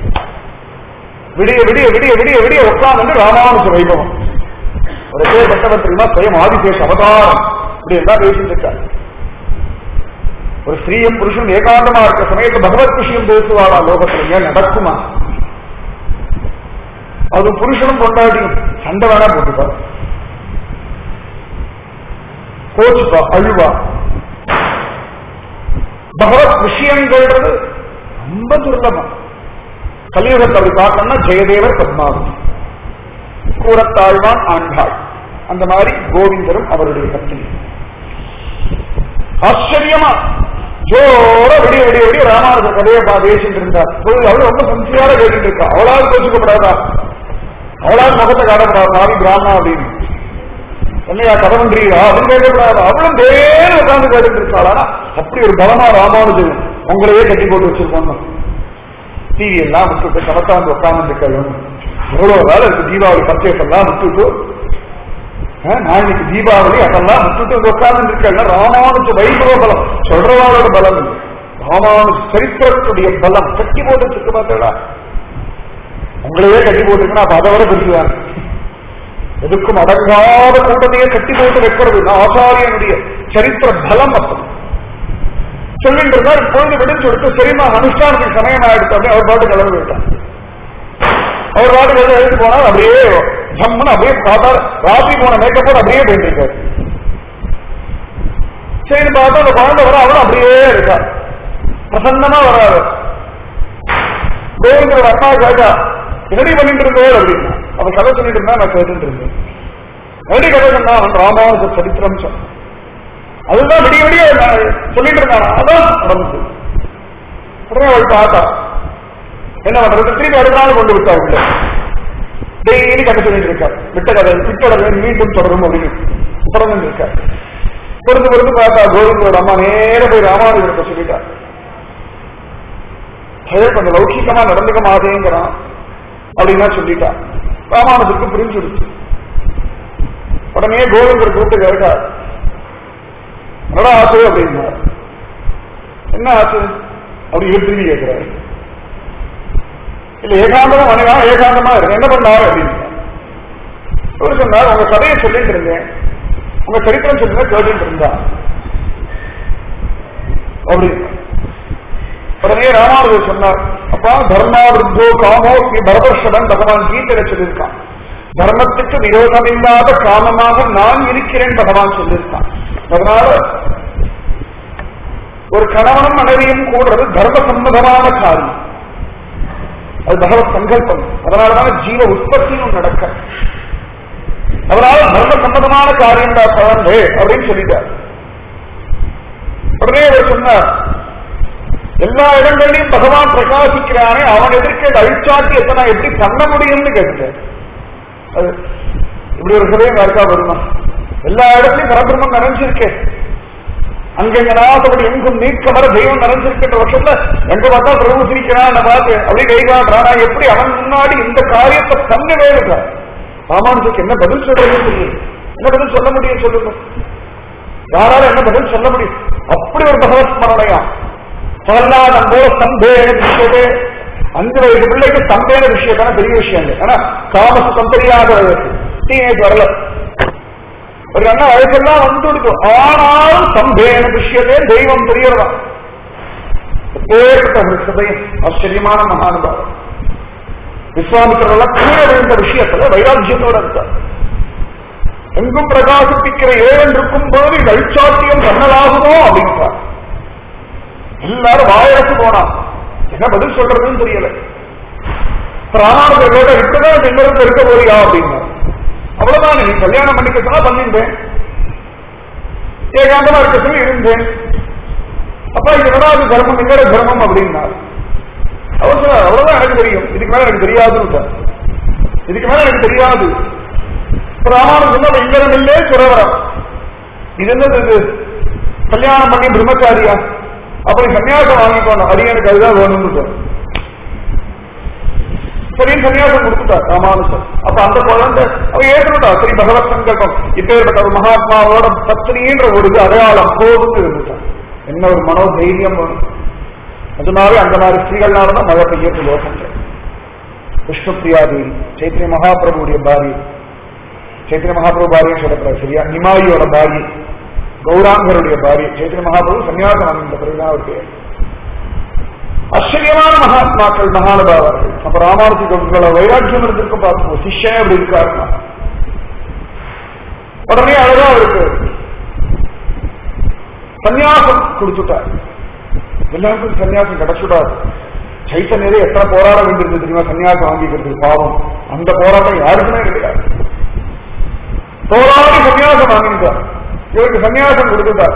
விடிய விடிய விடிய விடிய விடிய உட்கார்ந்து ராமானுஜ வைபவம் ஒரு பேர் பட்டவர் தெரியுமா சுயம் ஆதிசேஷ அவதாரம் இப்படி எல்லாம் பேசிட்டு இருக்காரு ஒரு ஸ்திரீயும் புருஷனும் ஏகாந்தமா இருக்க சமயத்து பகவத் விஷயம் பேசுவாளா லோகத்துல ஏன் நடக்குமா அது புருஷனும் கொண்டாடியும் சண்டை வேணா போட்டுப்பா கோச்சுப்பா அழுவா பகவத் விஷயங்கள்ன்றது ரொம்ப துர்லபம் கலியுகத்தை அப்படி பார்க்கணும்னா ஜெயதேவர் பத்மாவதி கூறத்தாழ்வான் ஆண்டாள் அந்த மாதிரி கோவிந்தரும் அவருடைய பத்தினி ஆச்சரியமா ஜோர விடிய விடிய விடிய ராமானுஜர் கதையை பா பேசிட்டு இருந்தார் அவள் ரொம்ப சின்சியரா கேட்டுட்டு இருக்கா அவளால் கோச்சுக்கப்படாதா அவளால் முகத்தை காட்டப்படாது பாவி பிராமணா அப்படின்னு என்னையா கதை பண்றீங்களா அப்படின்னு கேட்கக்கூடாது அவளும் தேன உட்கார்ந்து கேட்டுட்டு இருக்காளா அப்படி ஒரு பலமா ராமானுஜன் உங்களையே கட்டி போட்டு வச்சிருக்காங்க டிவி எல்லாம் விட்டுட்டு கவத்தாந்து உட்கார்ந்து இருக்காங்க எவ்வளவு வேலை இருக்கு தீபாவளி பர்ச்சேஸ் எல்லாம் விட்டுட்டு நான் இன்னைக்கு தீபாவளி அதெல்லாம் விட்டுட்டு உட்கார்ந்து இருக்காங்க ராமானுஜ வைபவ பலம் சொல்றவாளோட பலம் இல்லை ராமானுஜ சரித்திரத்துடைய பலம் கட்டி போட்டு வச்சிருக்க பார்த்தா உங்களையே கட்டி போட்டுருக்குன்னா அப்ப அதை விட பெருசுதான் எதுக்கும் அடங்காத கூட்டத்தையே கட்டி போட்டு வைக்கிறது ஆச்சாரியனுடைய சரித்திர பலம் அப்படி சொல்லிட்டு இருந்தார் பொழுது விடுன்னு சொல்லிட்டு சரிமா அனுஷ்டானத்துக்கு சமயம் ஆயிடுச்சு அப்படி அவர் பாட்டு கிளம்பி விட்டார் அவர் பாட்டு வெளியே எழுதி போனால் அப்படியே ஜம்முன்னு அப்படியே பார்த்தா ராத்திரி போன மேக்கப்போடு அப்படியே போயிட்டு இருக்காரு சரி பார்த்தா அந்த குழந்தை வர அவரும் அப்படியே இருக்கார் பிரசன்னமா வராது கோவிந்தரோட அண்ணா கேட்டா என்னடி பண்ணிட்டு இருந்தேன் அப்படின்னா அவன் கதை சொல்லிட்டு இருந்தா நான் கேட்டுட்டு இருந்தேன் எப்படி கதை சொன்னா அவன் ராமானுஜ சரித்திரம் சொன்னான் அதுதான் விடிய விடிய சொல்லிட்டு இருந்தான் அதான் நடந்தது உடனே அவள் பார்த்தா என்ன பண்றது திரும்பி அடுத்த நாள் கொண்டு விட்டா உள்ள டெய்லி கதை சொல்லிட்டு இருக்கார் விட்ட கதை விட்டோட மீண்டும் தொடரும் அப்படின்னு தொடர்ந்து இருக்கார் பொறுத்து பொறுத்து பார்த்தா கோவிந்தோட அம்மா நேர போய் ராமானுஜத்தை சொல்லிட்டார் பய கொஞ்சம் லௌகிகமா நடந்துக்க மாட்டேங்கிறான் அப்படின்னா சொல்லிட்டா ராமானுஜருக்கு புரிஞ்சுடுச்சு உடனே கோவிந்தர் கூப்பிட்டு கேட்டார் என்னடா ஆச்சு அப்படின்னா என்ன ஆச்சு அப்படி திரும்பி கேட்கிறாரு இல்ல ஏகாந்தமா மனைவா ஏகாந்தமா இருக்கு என்ன பண்ணாரு அப்படின்னு அவர் சொன்னார் உங்க கதையை சொல்லிட்டு இருந்தேன் உங்க சரித்திரம் சொல்லுங்க கேட்டுட்டு இருந்தா அப்படி உடனே ராமானுஜர் சொன்னார் அப்பா தர்மா விருத்தோ காமோ ஸ்ரீ பரதர்ஷடன் பகவான் கீதையில சொல்லியிருக்கான் தர்மத்துக்கு விரோதமில்லாத காமமாக நான் இருக்கிறேன் பகவான் சொல்லியிருக்கான் அதனால ஒரு கணவனும் மனைவியும் கூடுறது தர்ம சம்பந்தமான காரியம் அது பகவத் சங்கல்பம் அதனாலதான் ஜீவ உற்பத்தியும் நடக்க அதனால தர்ம சம்பந்தமான காரியம் தான் குழந்தை அப்படின்னு சொல்லிட்டார் உடனே அவர் சொன்னார் எல்லா இடங்களிலும் பகவான் பிரகாசிக்கிறானே அவன் எதிர்க்க அழிச்சாட்டி எத்தனை எப்படி பண்ண முடியும்னு கேட்டார் அது இப்படி ஒரு ஹிருதயம் யாருக்கா வருமா எல்லா இடத்துலயும் பரபிரம்மம் நிறைஞ்சிருக்கேன் அங்கங்க நாசப்படி எங்கும் நீக்கமர தெய்வம் நிறைஞ்சிருக்கின்ற வருஷத்துல எங்க பார்த்தா பிரபு சிரிக்கிறான் என்ன பார்த்து அப்படி கை காட்டுறானா எப்படி அவன் முன்னாடி இந்த காரியத்தை பண்ண வேணுங்க ராமானுஜருக்கு என்ன பதில் சொல்றதுன்னு தெரியும் என்ன பதில் சொல்ல முடியும் சொல்லுங்க யாரால என்ன பதில் சொல்ல முடியும் அப்படி ஒரு பகவத் ஸ்மரணையா பிரகலாதம் போல ஸ்தம்பேன விஷயத்தே அஞ்சு வயது பிள்ளைக்கு ஸ்தம்பேன விஷயத்தான பெரிய விஷயம் இல்லை ஆனா காமசுத்தம் தெரியாத வயசு டீனேஜ் வரல ஒரு அண்ணா வயசெல்லாம் வந்துடுது ஆனாலும் சம்பேன விஷயத்தே தெய்வம் தெரியறதான் ஏற்பட்ட ஒரு சபையும் ஆச்சரியமான மகானுபாவம் விஸ்வாமித்திரெல்லாம் கீழே விழுந்த விஷயத்துல வைராக்கியத்தோட இருக்கார் எங்கும் பிரகாசிப்பிக்கிற ஏழன் இருக்கும் போது இது அழிச்சாட்டியம் பண்ணலாகுமோ அப்படின்றார் எல்லாரும் வாயரசு போனான் என்ன பதில் சொல்றதுன்னு தெரியல ராமானுஜர் கேட்ட இப்படிதான் திங்களுக்கு இருக்க போறியா அப்படின்னா அவ்வளவுதான் நீ கல்யாணம் பண்ணிக்க சொன்னா பண்ணிட்டேன் ஏகாந்தமா இருக்க சொல்லி இருந்தேன் அப்பா இது என்னடா தர்மம் எங்கட தர்மம் அப்படின்னா அவர் சொன்னார் அவ்வளவுதான் எனக்கு தெரியும் இதுக்கு மேல எனக்கு தெரியாதுன்னு சார் இதுக்கு மேல எனக்கு தெரியாது ராமானுஜன் சொன்னா இங்கரம் இல்லே சுரவரம் இது என்னது இது கல்யாணம் பண்ணி பிரம்மச்சாரியா அப்படி சன்னியாசம் வாங்கிக்கணும் அடியனுக்கு அதுதான் வேணும்னு சார் சரின்னு சன்னியாசம் கொடுத்துட்டார் ராமானுஜர் அப்ப அந்த குழந்தை அவ ஏற்றுட்டா சரி பகவத் சங்கல்பம் இப்பேற்பட்ட ஒரு மகாத்மாவோட பத்னின்ற ஒரு இது அடையாளம் போதுன்னு இருந்துட்டார் என்ன ஒரு மனோ தைரியம் வேணும் அதனாலே அந்த மாதிரி ஸ்திரீகள்னாலதான் மழை பெய்யத்து லோகங்கள் விஷ்ணுபிரியா தேவி சைத்திரிய மகாபிரபுடைய பாரி சைத்திரிய மகாபிரபு பாரியம் சொல்லப்படுறாரு சரியா நிமாயியோட பாரி கௌராங்கருடைய பாரி சைத்திரிய மகாபிரபு சன்னியாசம் வாங்கின்ற பிறகுதான் அவர் பேர் ஆச்சரியமான மகாத்மாக்கள் மகானுபாவர்கள் அப்ப ராமானுஜி கவுன்கள வைராக்கியம் இருந்திருக்கும் பார்ப்போம் சிஷ்யன் அப்படி இருக்காருன்னா உடனே அழகா அவருக்கு சன்னியாசம் கொடுத்துட்டார் எல்லாருக்கும் சன்னியாசம் கிடைச்சுடாது சைத்தன்யரே எத்தனை போராட வேண்டியிருந்தது தெரியுமா சன்னியாசம் வாங்கிக்கிறது பாவம் அந்த போராட்டம் யாருக்குமே கிடையாது போராடி சன்னியாசம் வாங்கிட்டார் இவருக்கு சன்னியாசம் கொடுத்துட்டார்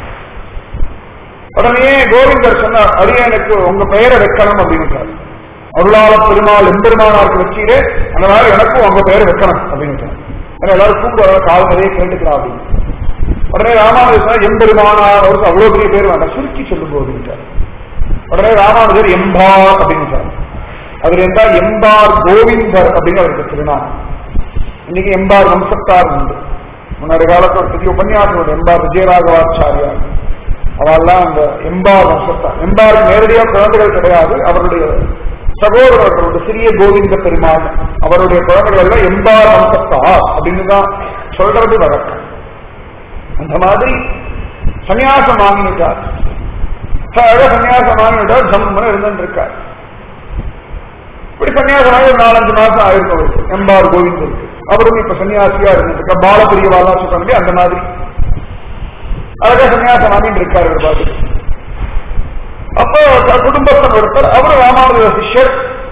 உடனே கோவிந்தர் சொன்னார் அரியனுக்கு உங்க பெயரை வைக்கணும் அப்படின்னு அருளாள பெருமாள் எம்பெருமானாருக்கு வச்சீரே அதனால எனக்கும் உங்க பெயரை வைக்கணும் அப்படின்னு ஏன்னா எல்லாரும் கூப்பிடுவாங்க கால் கதையை கேட்டுக்கலாம் அப்படின்னு உடனே ராமானுஜர் எம்பெருமானார் அவருக்கு அவ்வளவு பெரிய பேர் வேண்டாம் சுருக்கி சொல்லும் போது உடனே ராமானுஜர் எம்பார் அப்படின்னு அவர் என்றால் எம்பார் கோவிந்தர் அப்படின்னு அவருக்கு திருநாமம் இன்னைக்கு எம்பார் வம்சத்தார் உண்டு முன்னாடி காலத்துல ஒரு பெரிய உபன்யாசம் உண்டு எம்பார் விஜயராகவாச்சாரியார் அவெல்லாம் அந்த எம்பார் வம்சத்தார் எம்பாருக்கு நேரடியாக குழந்தைகள் கிடையாது அவருடைய சகோதரர்கள் ஒரு சிறிய கோவிந்த பெருமாள் அவருடைய குழந்தைகள் எல்லாம் எம்பார் வம்சத்தார் அப்படின்னு தான் சொல்றது வழக்கம் அந்த மாதிரி சன்னியாசம் வாங்கிட்டார் அழக சன்னியாசம் வாங்கிட்டார் ஜம்முன்னு இருந்துட்டு இருக்கார் இப்படி சன்னியாசம் ஆகி ஒரு நாலஞ்சு மாசம் ஆயிருக்கும் அவருக்கு எம்பார் கோவிந்தருக்கு அவரும் இப்ப சன்னியாசியா இருந்துட்டு இருக்கா பாலபிரியவாலாம் சொல்றாங்க அந்த மாதிரி அழகா சன்னியாசம் வாங்கிட்டு இருக்காரு ஒரு பாட்டு அப்போ குடும்பத்தில் ஒருத்தர் அவரு ராமானுஜ சிஷ்யர்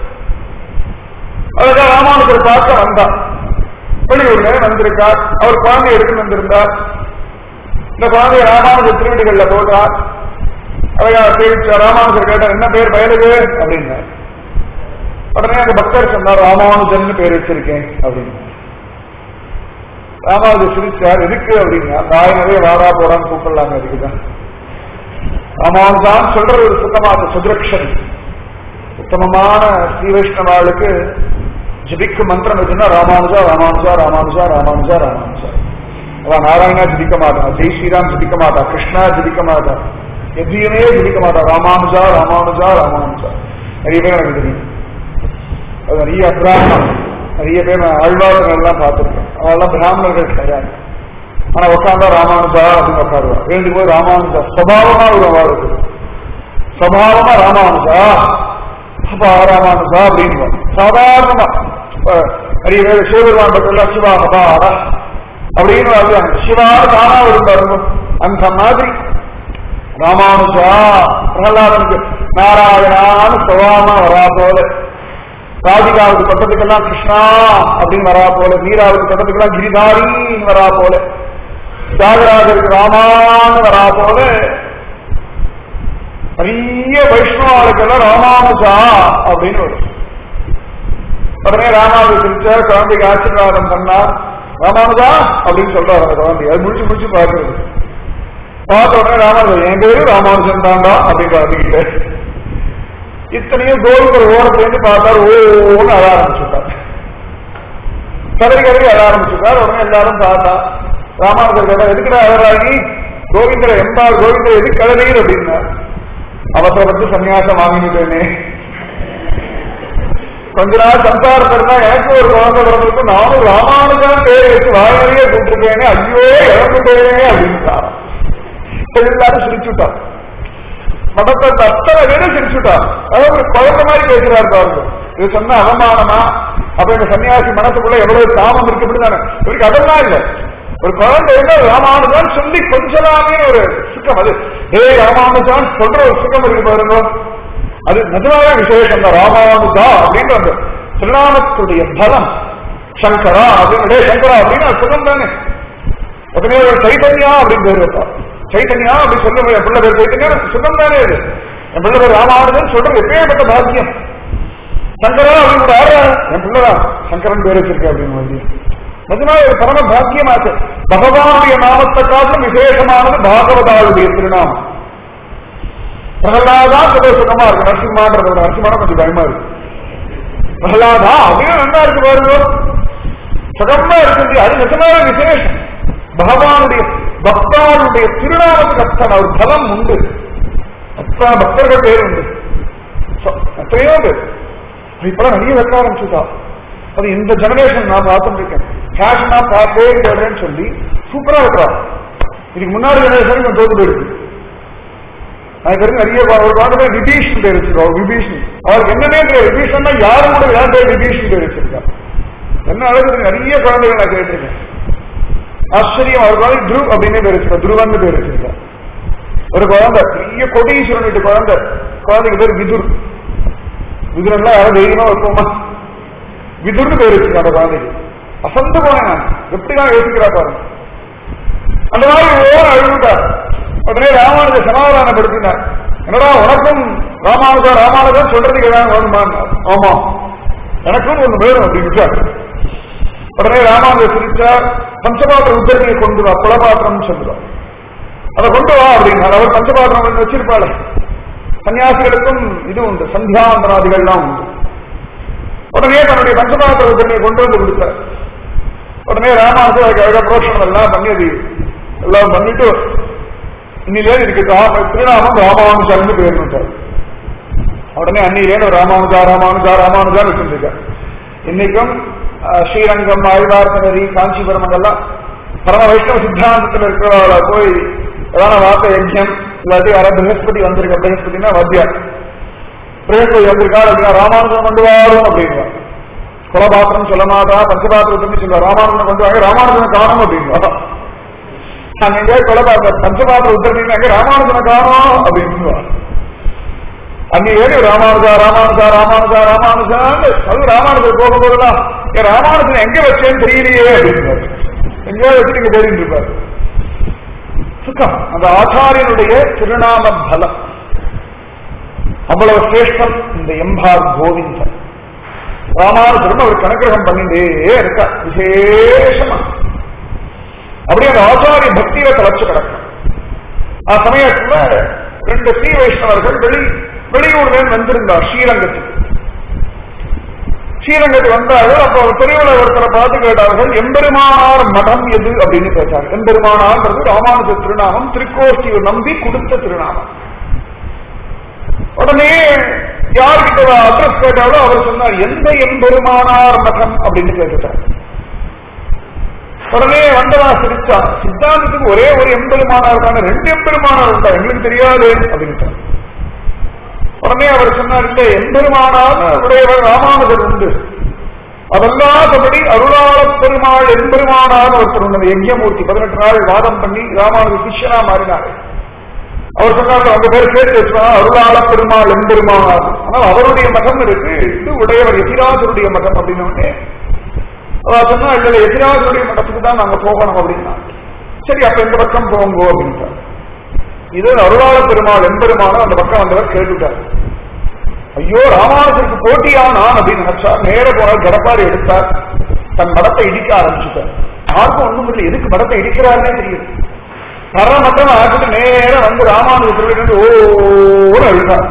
அழகா ராமானுஜர் பார்க்க வந்தார் வெளியூர்ல வந்திருக்கார் அவர் குழந்தை எடுத்து வந்திருந்தார் இந்த குழந்தைய ராமானுஜர் திருவடிகள்ல போட்டார் அழகா பேச்சு ராமானுஜர் கேட்டார் என்ன பேர் வயலுக்கு அப்படின்னார் உடனே அந்த பக்தர் சொன்னார் ராமானுஜன் பேர் வச்சிருக்கேன் அப்படின்னு ராமானுஜர் சிரிச்சார் எதுக்கு அப்படின்னா தாய் நிறைய வாடா போடான்னு கூப்பிடலாங்க அதுக்குதான் ராமானுஜான் சொல்றது ஒரு சுத்தமாக சுதரக்ஷன் உத்தமமான ஸ்ரீ வைஷ்ணவாளுக்கு ஜபிக்கும் மந்திரம் எதுன்னா ராமானுஜா ராமானுஜா ராமானுஜா ராமானுஜா ராமானுஜா அவன் நாராயணா ஜபிக்க மாட்டா ஜெய் ஸ்ரீராம் ஜபிக்க மாட்டா கிருஷ்ணா ஜபிக்க மாட்டா எதையுமே ஜபிக்க மாட்டா ராமானுஜா ராமானுஜா ராமானுஜா நிறைய பேர் எனக்கு தெரியும் அது நிறைய அபிராமம் நிறைய பேர் நான் ஆழ்வார்கள் எல்லாம் பார்த்துருக்கேன் அவெல்லாம் பிராமணர்கள் கிடையாது ஆனா உட்காந்தா ராமானுஜா அப்படின்னு உட்காருவா வேண்டி போய் ராமானுஜா சபாவமா ஒரு வாழ்க்கை சபாவமா ராமானுஜா அப்பா ராமானுஜா அப்படின்னு சாதாரணமா அஹ், நிறைய பேர் சிவபெருமான் பக்கத்துல சிவா அபாரா அப்படின்னு வருவாங்க சிவா தானா இருந்தாரு அந்த மாதிரி ராமானுஜா பிரகலாதனுக்கு நாராயணான்னு சவாமா வரா போல ராதிகாவுக்கு பக்கத்துக்கெல்லாம் கிருஷ்ணா அப்படின்னு வரா போல மீராவுக்கு பக்கத்துக்கெல்லாம் கிரிதாரின்னு வரா போல தியாகராஜருக்கு ராமான்னு வரா போல நிறைய வைஷ்ணவாளுக்கெல்லாம் ராமானுஜா அப்படின்னு வரும் உடனே ராமானுஜ சிரிச்சார் குழந்தைக்கு ஆசீர்வாதம் பண்ணார் ராமானுஜா அப்படின்னு சொல்றாரு அந்த குழந்தை அது முடிச்சு முடிச்சு பார்க்கறது பார்த்த உடனே ராமானுஜன் என் பேரு ராமானுஜன் தாண்டா அப்படின்னு பார்த்துக்கிட்டு இத்தனையும் கோவிந்தர் ஓரத்துலேருந்து பார்த்தார் ஓன்னு அழ ஆரம்பிச்சுட்டார் கதறி கதறி அழ ஆரம்பிச்சுட்டார் உடனே எல்லாரும் பார்த்தா ராமானுஜர் கேட்டா எதுக்குடா அழறாகி கோவிந்தரை எம்பார் கோவிந்தர் எதுக்கு கழறீர் அப்படின்னா அவசரப்பட்டு சன்னியாசம் வாங்கிட்டேனே கொஞ்ச நாள் சம்சாரத்தில் இருந்தா எனக்கு ஒரு குழந்தை பிறந்திருக்கு நானும் ராமானுஜன் பேர் வச்சு வாயிலேயே கூப்பிட்டுருக்கேனே ஐயோ இறந்துட்டேனே அப்படின்னு எல்லாரும் சிரிச்சுட்டான் மதத்தை அத்தனை பேரும் சிரிச்சுட்டான் அதாவது ஒரு குழந்தை மாதிரி பேசுறாரு பாருங்க இது சொன்ன அவமானமா அப்ப இந்த சன்னியாசி மனசுக்குள்ள எவ்வளவு காமம் இருக்கு அப்படிதானே இவருக்கு அதெல்லாம் இல்ல ஒரு குழந்தை இருந்தா ராமானுஜான் சொல்லி கொஞ்சலாமே ஒரு சுக்கம் அது ஏ ராமானுஜான் சொல்ற ஒரு சுக்கம் இருக்கு பாருங்க அது நிஜமான விசேஷம் தான் ராமானுஜா அப்படின்ற அந்த திருநாமத்துடைய பலம் சங்கரா அப்படின்னு டே சங்கரா அப்படின்னு அது சுகம் தானே உடனே ஒரு சைத்தன்யா அப்படின்னு பேர் வைப்பா சைத்தன்யா அப்படி சொல்ல என் பிள்ளை பேர் சைத்தன்யா சுகம் தானே அது என் பிள்ளை பேர் ராமானுஜன் சொல்றது எப்பேற்பட்ட பாக்கியம் சங்கரா அப்படின்னு கூட யாரா என் பிள்ளைதான் சங்கரன் பேர் வச்சிருக்கேன் அப்படின்னு வந்து நிஜமா ஒரு பரம பாக்கியமாச்சு பகவானுடைய நாமத்தை காட்டிலும் விசேஷமானது பாகவதாவுடைய திருநாமம் பிரகலாதா கொஞ்சம் சுகமா இருக்கு நரசிம்மான்றத விட நரசிம்மான கொஞ்சம் பயமா இருக்கு பிரகலாதா அப்படின்னு நல்லா இருக்கு பாருங்க சுகமா இருக்குது அது நிஜமான விசேஷம் பகவானுடைய பக்தாளுடைய திருநாமத்துக்கு அத்தனை ஒரு பலம் உண்டு அத்தனை பக்தர்கள் பேர் உண்டு ச- எத்தனையோ பேர் அது இப்பெல்லாம் நிறைய வைக்க ஆரம்பிச்சுட்டா அது இந்த ஜெனரேஷன் நான் பார்த்துட்டு இருக்கேன் ஃபேஷனா பார்த்தே தேடுறேன்னு சொல்லி சூப்பரா இருக்கிறா இதுக்கு முன்னாடி ஜெனரேஷன் கொஞ்சம் தோத்து போயிருக்கு நான் தெரிஞ்சு நிறைய பா- ஒரு பாட்டு பேர் விபீஷன் பேர் வச்சிருக்கா விபீஷன் அவருக்கு என்னன்னே தெரியாது விபீஷன் யாரும் கூட யார் பேர் விபீஷன் பேர் வச்சிருக்கா என்ன அழகு நிறைய குழந்தைகள் நான் கேட்டிருக்கேன் ஆச்சரியம் அவர் குழந்தை துருவ் அப்படின்னு பேர் வச்சிருக்கா துருவன் பேர் வச்சிருக்கா ஒரு குழந்தை பெரிய கொடீஸ்வரன் வீட்டு குழந்தை குழந்தைக்கு பேர் விதுர் விதுரெல்லாம் யாரும் தைரியமா வைப்போமா விதுர்னு பேர் வச்சிருக்கா அந்த குழந்தைக்கு அசந்து போனேன் நான் எப்படிதான் யோசிக்கிறா பாருங்க அந்த மாதிரி ஓர் அழுவிட்டார் உடனே ராமானுஜ சமாதானப்படுத்தினார் என்னடா உனக்கும் ராமானுஜா ராமானுஜன் சொல்றதுக்கு ஏதாவது வேணுமான்னார் ஆமா எனக்கும் ஒண்ணு வேணும் அப்படின்னு உடனே ராமானுஜ சிரிச்சார் பஞ்சபாத்திர உத்தரவியை கொண்டு வா குலபாத்திரம் சொல்லுவார் அதை கொண்டு வா அப்படின்னார் அவர் பஞ்சபாத்திரம் வச்சிருப்பாள் சன்னியாசிகளுக்கும் இது உண்டு சந்தியாந்தராதிகள்லாம் உண்டு உடனே தன்னுடைய பஞ்சபாத்திர உத்தரவியை கொண்டு வந்து கொடுத்தார் உடனே ராமானுஜர் அதுக்கு அழகா புரோஷனம் எல்லாம் பண்ணி அது எல்லாம் பண்ணிட்டு இன்னிலே இதுக்கு ராம- திருநாமம் ராமானுஜர்னு பேர் விட்டார் உடனே அன்னிலேன்னு ராமானுஜா ராமானுஜா ராமானுஜா வச்சிருக்கார் இன்னைக்கும் அஹ், ஸ்ரீரங்கம் ஆழ்வார்த்தனரி காஞ்சிபுரம் அங்கெல்லாம் பரம வைஷ்ணவ சித்தாந்தத்தில் இருக்கிறவங்கள போய் ஏதான வார்த்தை யஜ்யம் இல்லாட்டி யாராவது பிரகஸ்பதி வந்திருக்க பிரகஸ்பதினா வாத்தியார் பிரகஸ்பதி வந்திருக்கார் அப்படின்னா ராமானுஜம் கொண்டு வாரும் அப்படின்னா குலபாத்திரம் சொல்ல மாட்டா பஞ்சபாத்திரத்துன்னு சொல்லுவா ராமானுஜன் கொண்டு வாங்க ராமானுஜன் காணும் அப்படின்னா நாங்க எங்கேயாவது கொலபாத்திரம் பஞ்சபாத்திரம் உத்தரவீங்க ராமானுஜனை காணும் அப்படின்னு அன்னைக்கு ராமானுஜா ராமானுஜா ராமானுஜா ராமானுஜா அது ராமானுஜர் போகும்போதெல்லாம் என் ராமானுஜன் எங்க வச்சேன்னு தெரியலையே அப்படின்னு எங்கேயாவது வச்சு நீங்க தேடிட்டு இருப்பாரு சுகம் அந்த ஆச்சாரியனுடைய திருநாம பலம் அவ்வளவு சிரேஷ்டம் இந்த எம்பார் கோவிந்தன் ராமானுஜரும் அவர் கணக்கிரகம் பண்ணிட்டே இருக்கா விசேஷமா அப்படியே அந்த ஆச்சாரிய பக்தியில தலைச்சு கிடக்கும் ஆ சமயத்துல ரெண்டு ஸ்ரீ வைஷ்ணவர்கள் வெளி வெளியூர்ல இருந்து வந்திருந்தார் ஸ்ரீரங்கத்துக்கு ஸ்ரீரங்கத்துக்கு வந்தார்கள் அப்போ பெரியவளை ஒருத்தரை பார்த்து கேட்டார்கள் எம்பெருமானார் மடம் எது அப்படின்னு கேட்டார் எம்பெருமானார்ன்றது ராமானுஜ திருநாமம் திருக்கோஷ்டியை நம்பி கொடுத்த திருநாமம் உடனே யார்கிட்ட அட்ரஸ் கேட்டாலோ அவர் சொன்னார் எந்த எம்பெருமானார் மடம் அப்படின்னு கேட்டுட்டார் உடனே வந்தவா சிரிச்சா சித்தாந்தத்துக்கு ஒரே ஒரு எம்பெருமானார் தானே ரெண்டு எம்பெருமானார் உண்டா எங்களுக்கு தெரியாது அப்படின்ட்டார் உடனே அவர் சொன்னார் இல்ல எம்பெருமானார் உடையவர் ராமானுஜர் உண்டு அதல்லாதபடி அருளாள பெருமாள் எம்பெருமானார் ஒருத்தர் உண்டு யஜ்யமூர்த்தி பதினெட்டு நாள் வாதம் பண்ணி ராமானுஜர் சிஷ்யனா மாறினார் அவர் சொன்னார் அவங்க பேர் கேட்டு வச்சுனா அருளாள பெருமாள் எம்பெருமானார் ஆனால் அவருடைய மகம் இருக்கு இது உடையவர் எதிராஜருடைய மகம் அப்படின்னு அவர் சொன்னா இல்ல எதிராஜருடைய மடத்துக்கு தான் நாங்க போகணும் அப்படின்னா சரி அப்ப இந்த பக்கம் போங்கோ அப்படின்ட்டார் இது அருளாள பெருமாள் எம்பெருமானோ அந்த பக்கம் வந்தவர் கேட்டுட்டார் ஐயோ ராமானுஜருக்கு போட்டியா நான் அப்படின்னு நினைச்சார் நேர போனார் கடப்பாரி எடுத்தார் தன் மடத்தை இடிக்க ஆரம்பிச்சுட்டார் யாருக்கும் ஒண்ணும் இல்லை எதுக்கு மடத்தை இடிக்கிறாருன்னே தெரியுது தர மட்டும் ஆக்கிட்டு நேரம் வந்து ராமானுஜர் ஓன்னு அழுதார்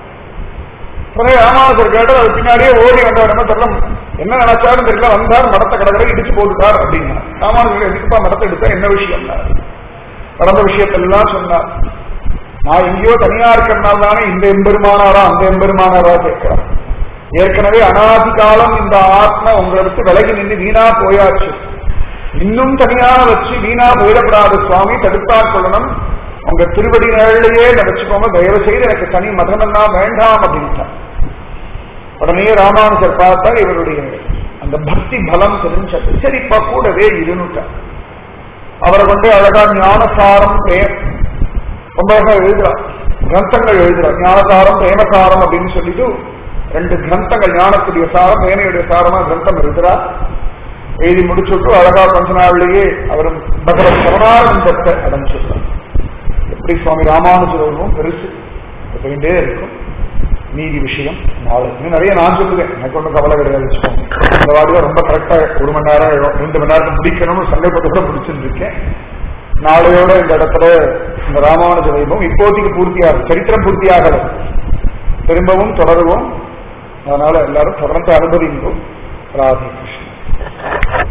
உடனே ராமானுஜர் கேட்டார் அது பின்னாடியே ஓடி வந்தவர் என்ன தெரியல என்ன நினைச்சாலும் தெரியல வந்தார் மடத்தை கடற்கரை இடிச்சு போட்டுட்டார் அப்படின்னா ராமானுஜர் எதுக்குப்பா மடத்தை எடுத்தா என்ன விஷயம் நடந்த விஷயத்தெல்லாம் சொன்னார் நான் எங்கேயோ தனியா இருக்கிறதுனால தானே இந்த எம்பெருமானாரா அந்த எம்பெருமானாரா கேட்கிறார் ஏற்கனவே அனாதி காலம் இந்த ஆத்மா உங்களுக்கு விலகி நின்று வீணா போயாச்சு இன்னும் தனியா வச்சு வீணா போயிடப்படாத சுவாமி தடுத்தா கொள்ளணும் உங்க திருவடி நிழலையே நினைச்சுக்கோங்க தயவு செய்து எனக்கு தனி மதமெல்லாம் வேண்டாம் அப்படின்ட்டார் உடனே ராமானுஜர் பார்த்தா இவருடைய அந்த பக்தி பலம் தெரிஞ்சது சரிப்பா கூடவே இருந்துட்டார் அவரை கொண்டு அழகா ஞானசாரம் பிரேம் ரொம்ப அழகா எழுதுறார் கிரந்தங்கள் எழுதுறார் ஞானசாரம் பிரேமசாரம் அப்படின்னு சொல்லிட்டு ரெண்டு கிரந்தங்கள் ஞானத்துடைய சாரம் பிரேமையுடைய சாரமா கிரந்தம் எழுதுறார் எழுதி முடிச்சுட்டு அழகா கொஞ்ச நாள்லயே அவர் பகவத் சரணானந்தத்தை அடைஞ்சிருந்தார் எப்படி சுவாமி ராமானுஜரும் பெருசு போயிட்டே இருக்கும் நீதி விஷயம் நாளை இன்னும் நிறைய நான் சொல்லுவேன் எனக்கு ஒன்றும் கவலை கிடையாது வச்சுக்கோங்க இந்த வாட்டில ரொம்ப கரெக்டா ஒரு மணி நேரம் ரெண்டு மணி நேரத்தை முடிக்கணும்னு சங்கல்பத்தோட முடிச்சிருந்திருக்கேன் நாளையோட இந்த இடத்துல இந்த ராமானுஜ வைபவம் இப்போதைக்கு பூர்த்தியாகும் சரித்திரம் பூர்த்தியாகல திரும்பவும் தொடருவோம் அதனால எல்லாரும் தொடர்ந்து அனுபவிங்கோ ராதே கிருஷ்ணன்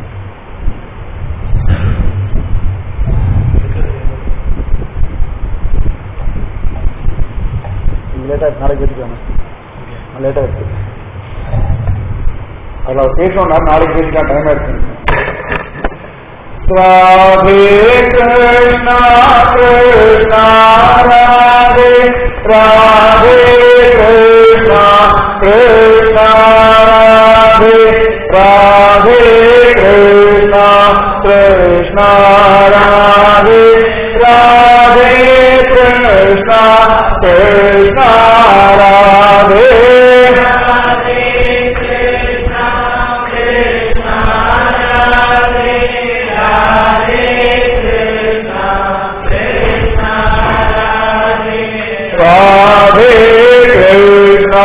லேட்டா நாளைக்கு வச்சுக்கோங்க லேட்டா இருக்கு அதுல அவர் பேசணும் நாளைக்கு பேசிக்கலாம் டைம் இருக்கு ராதே கிருஷ்ணா கிருஷ்ணா ராதே ராதே கிருஷ்ணா கிருஷ்ணா ராதே ராதே கிருஷ்ணா கிருஷ்ணா ராதே ராதே கிருஷ்ணா கிருஷ்ணா ராதே ராதே கிருஷ்ணா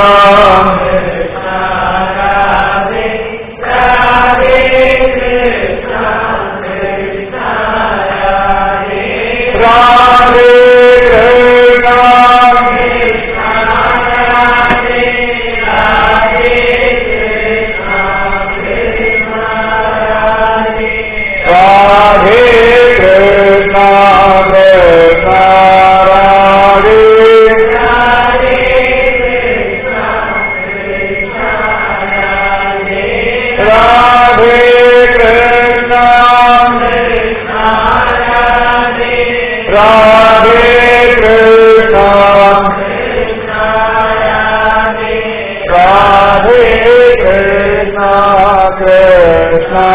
ராதே கிருஷ்ணா ராதே கிருஷ்ணா கிருஷ்ணா ராதே ராதே கிருஷ்ணா ராதே கிருஷ்ணா ராதே கிருஷ்ணா கிருஷ்ணா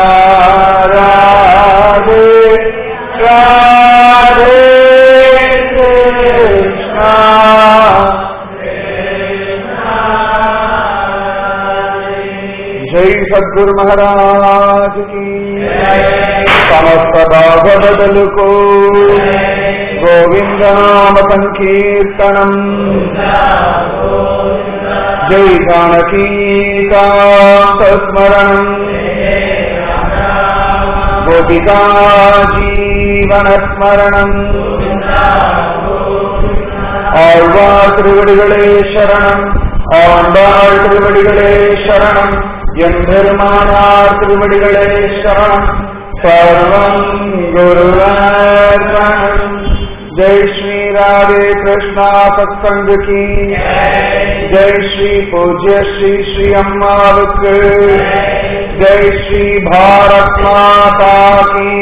ராதே ராதே கிருஷ்ணா जय सदगुरु महाराज की समस्त भागवदल को गोविंद नाम संकीर्तनम जय जानकी स्मरणम गोपिका जीवन स्मरणम ஆழ்வார் திருவடிகளே சரணம் ஆண்டாள் திருவடிகளே சரணம் எம்பெருமானார் திருவடிகளே சரணம் சர்வம் குருவார்ப்பணம் ஜெய் ஸ்ரீ ராதே கிருஷ்ணா சத்சங்க கி ஜெய் ஸ்ரீ பூஜ்ய ஸ்ரீ ஸ்ரீ அம்மாவுக்கு ஜெய் ஸ்ரீ பாரத் மாதா கி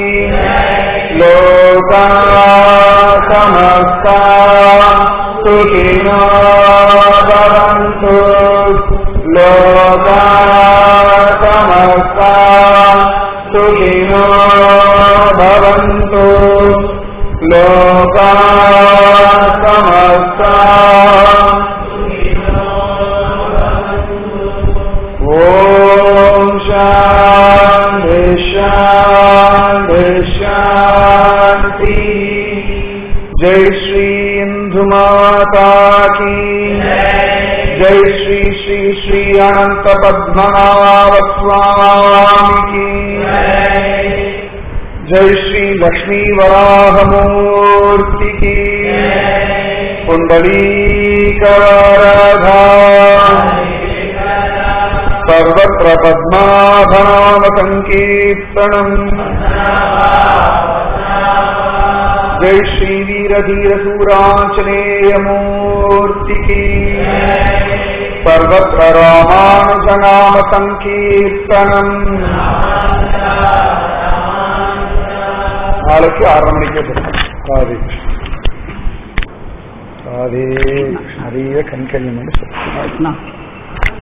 லோகா சமஸ்தா சுகினோ பவந்து லோகா சமஸ்தா சுகினோ பவந்து லோகா சமஸ்தா ஓம் சாந்தி சாந்தி சாந்தி जय श्री इंदु माता की जय श्री श्री श्री अनंत पद्मनाभ स्वामी की जय श्री लक्ष्मी वराह मूर्ति की कुंडली करधा सर्वत्र पद्माभनाम संकीर्तनम् जय श्री वीर धीर सूरांचनेय मूर्ति की सर्वत्र रामानुजनाम संकीर्तनम நாளைக்கு ஆறரை மணிக்கே போகும் காதி காதே நிறைய கண்கல்யம் சொல்லி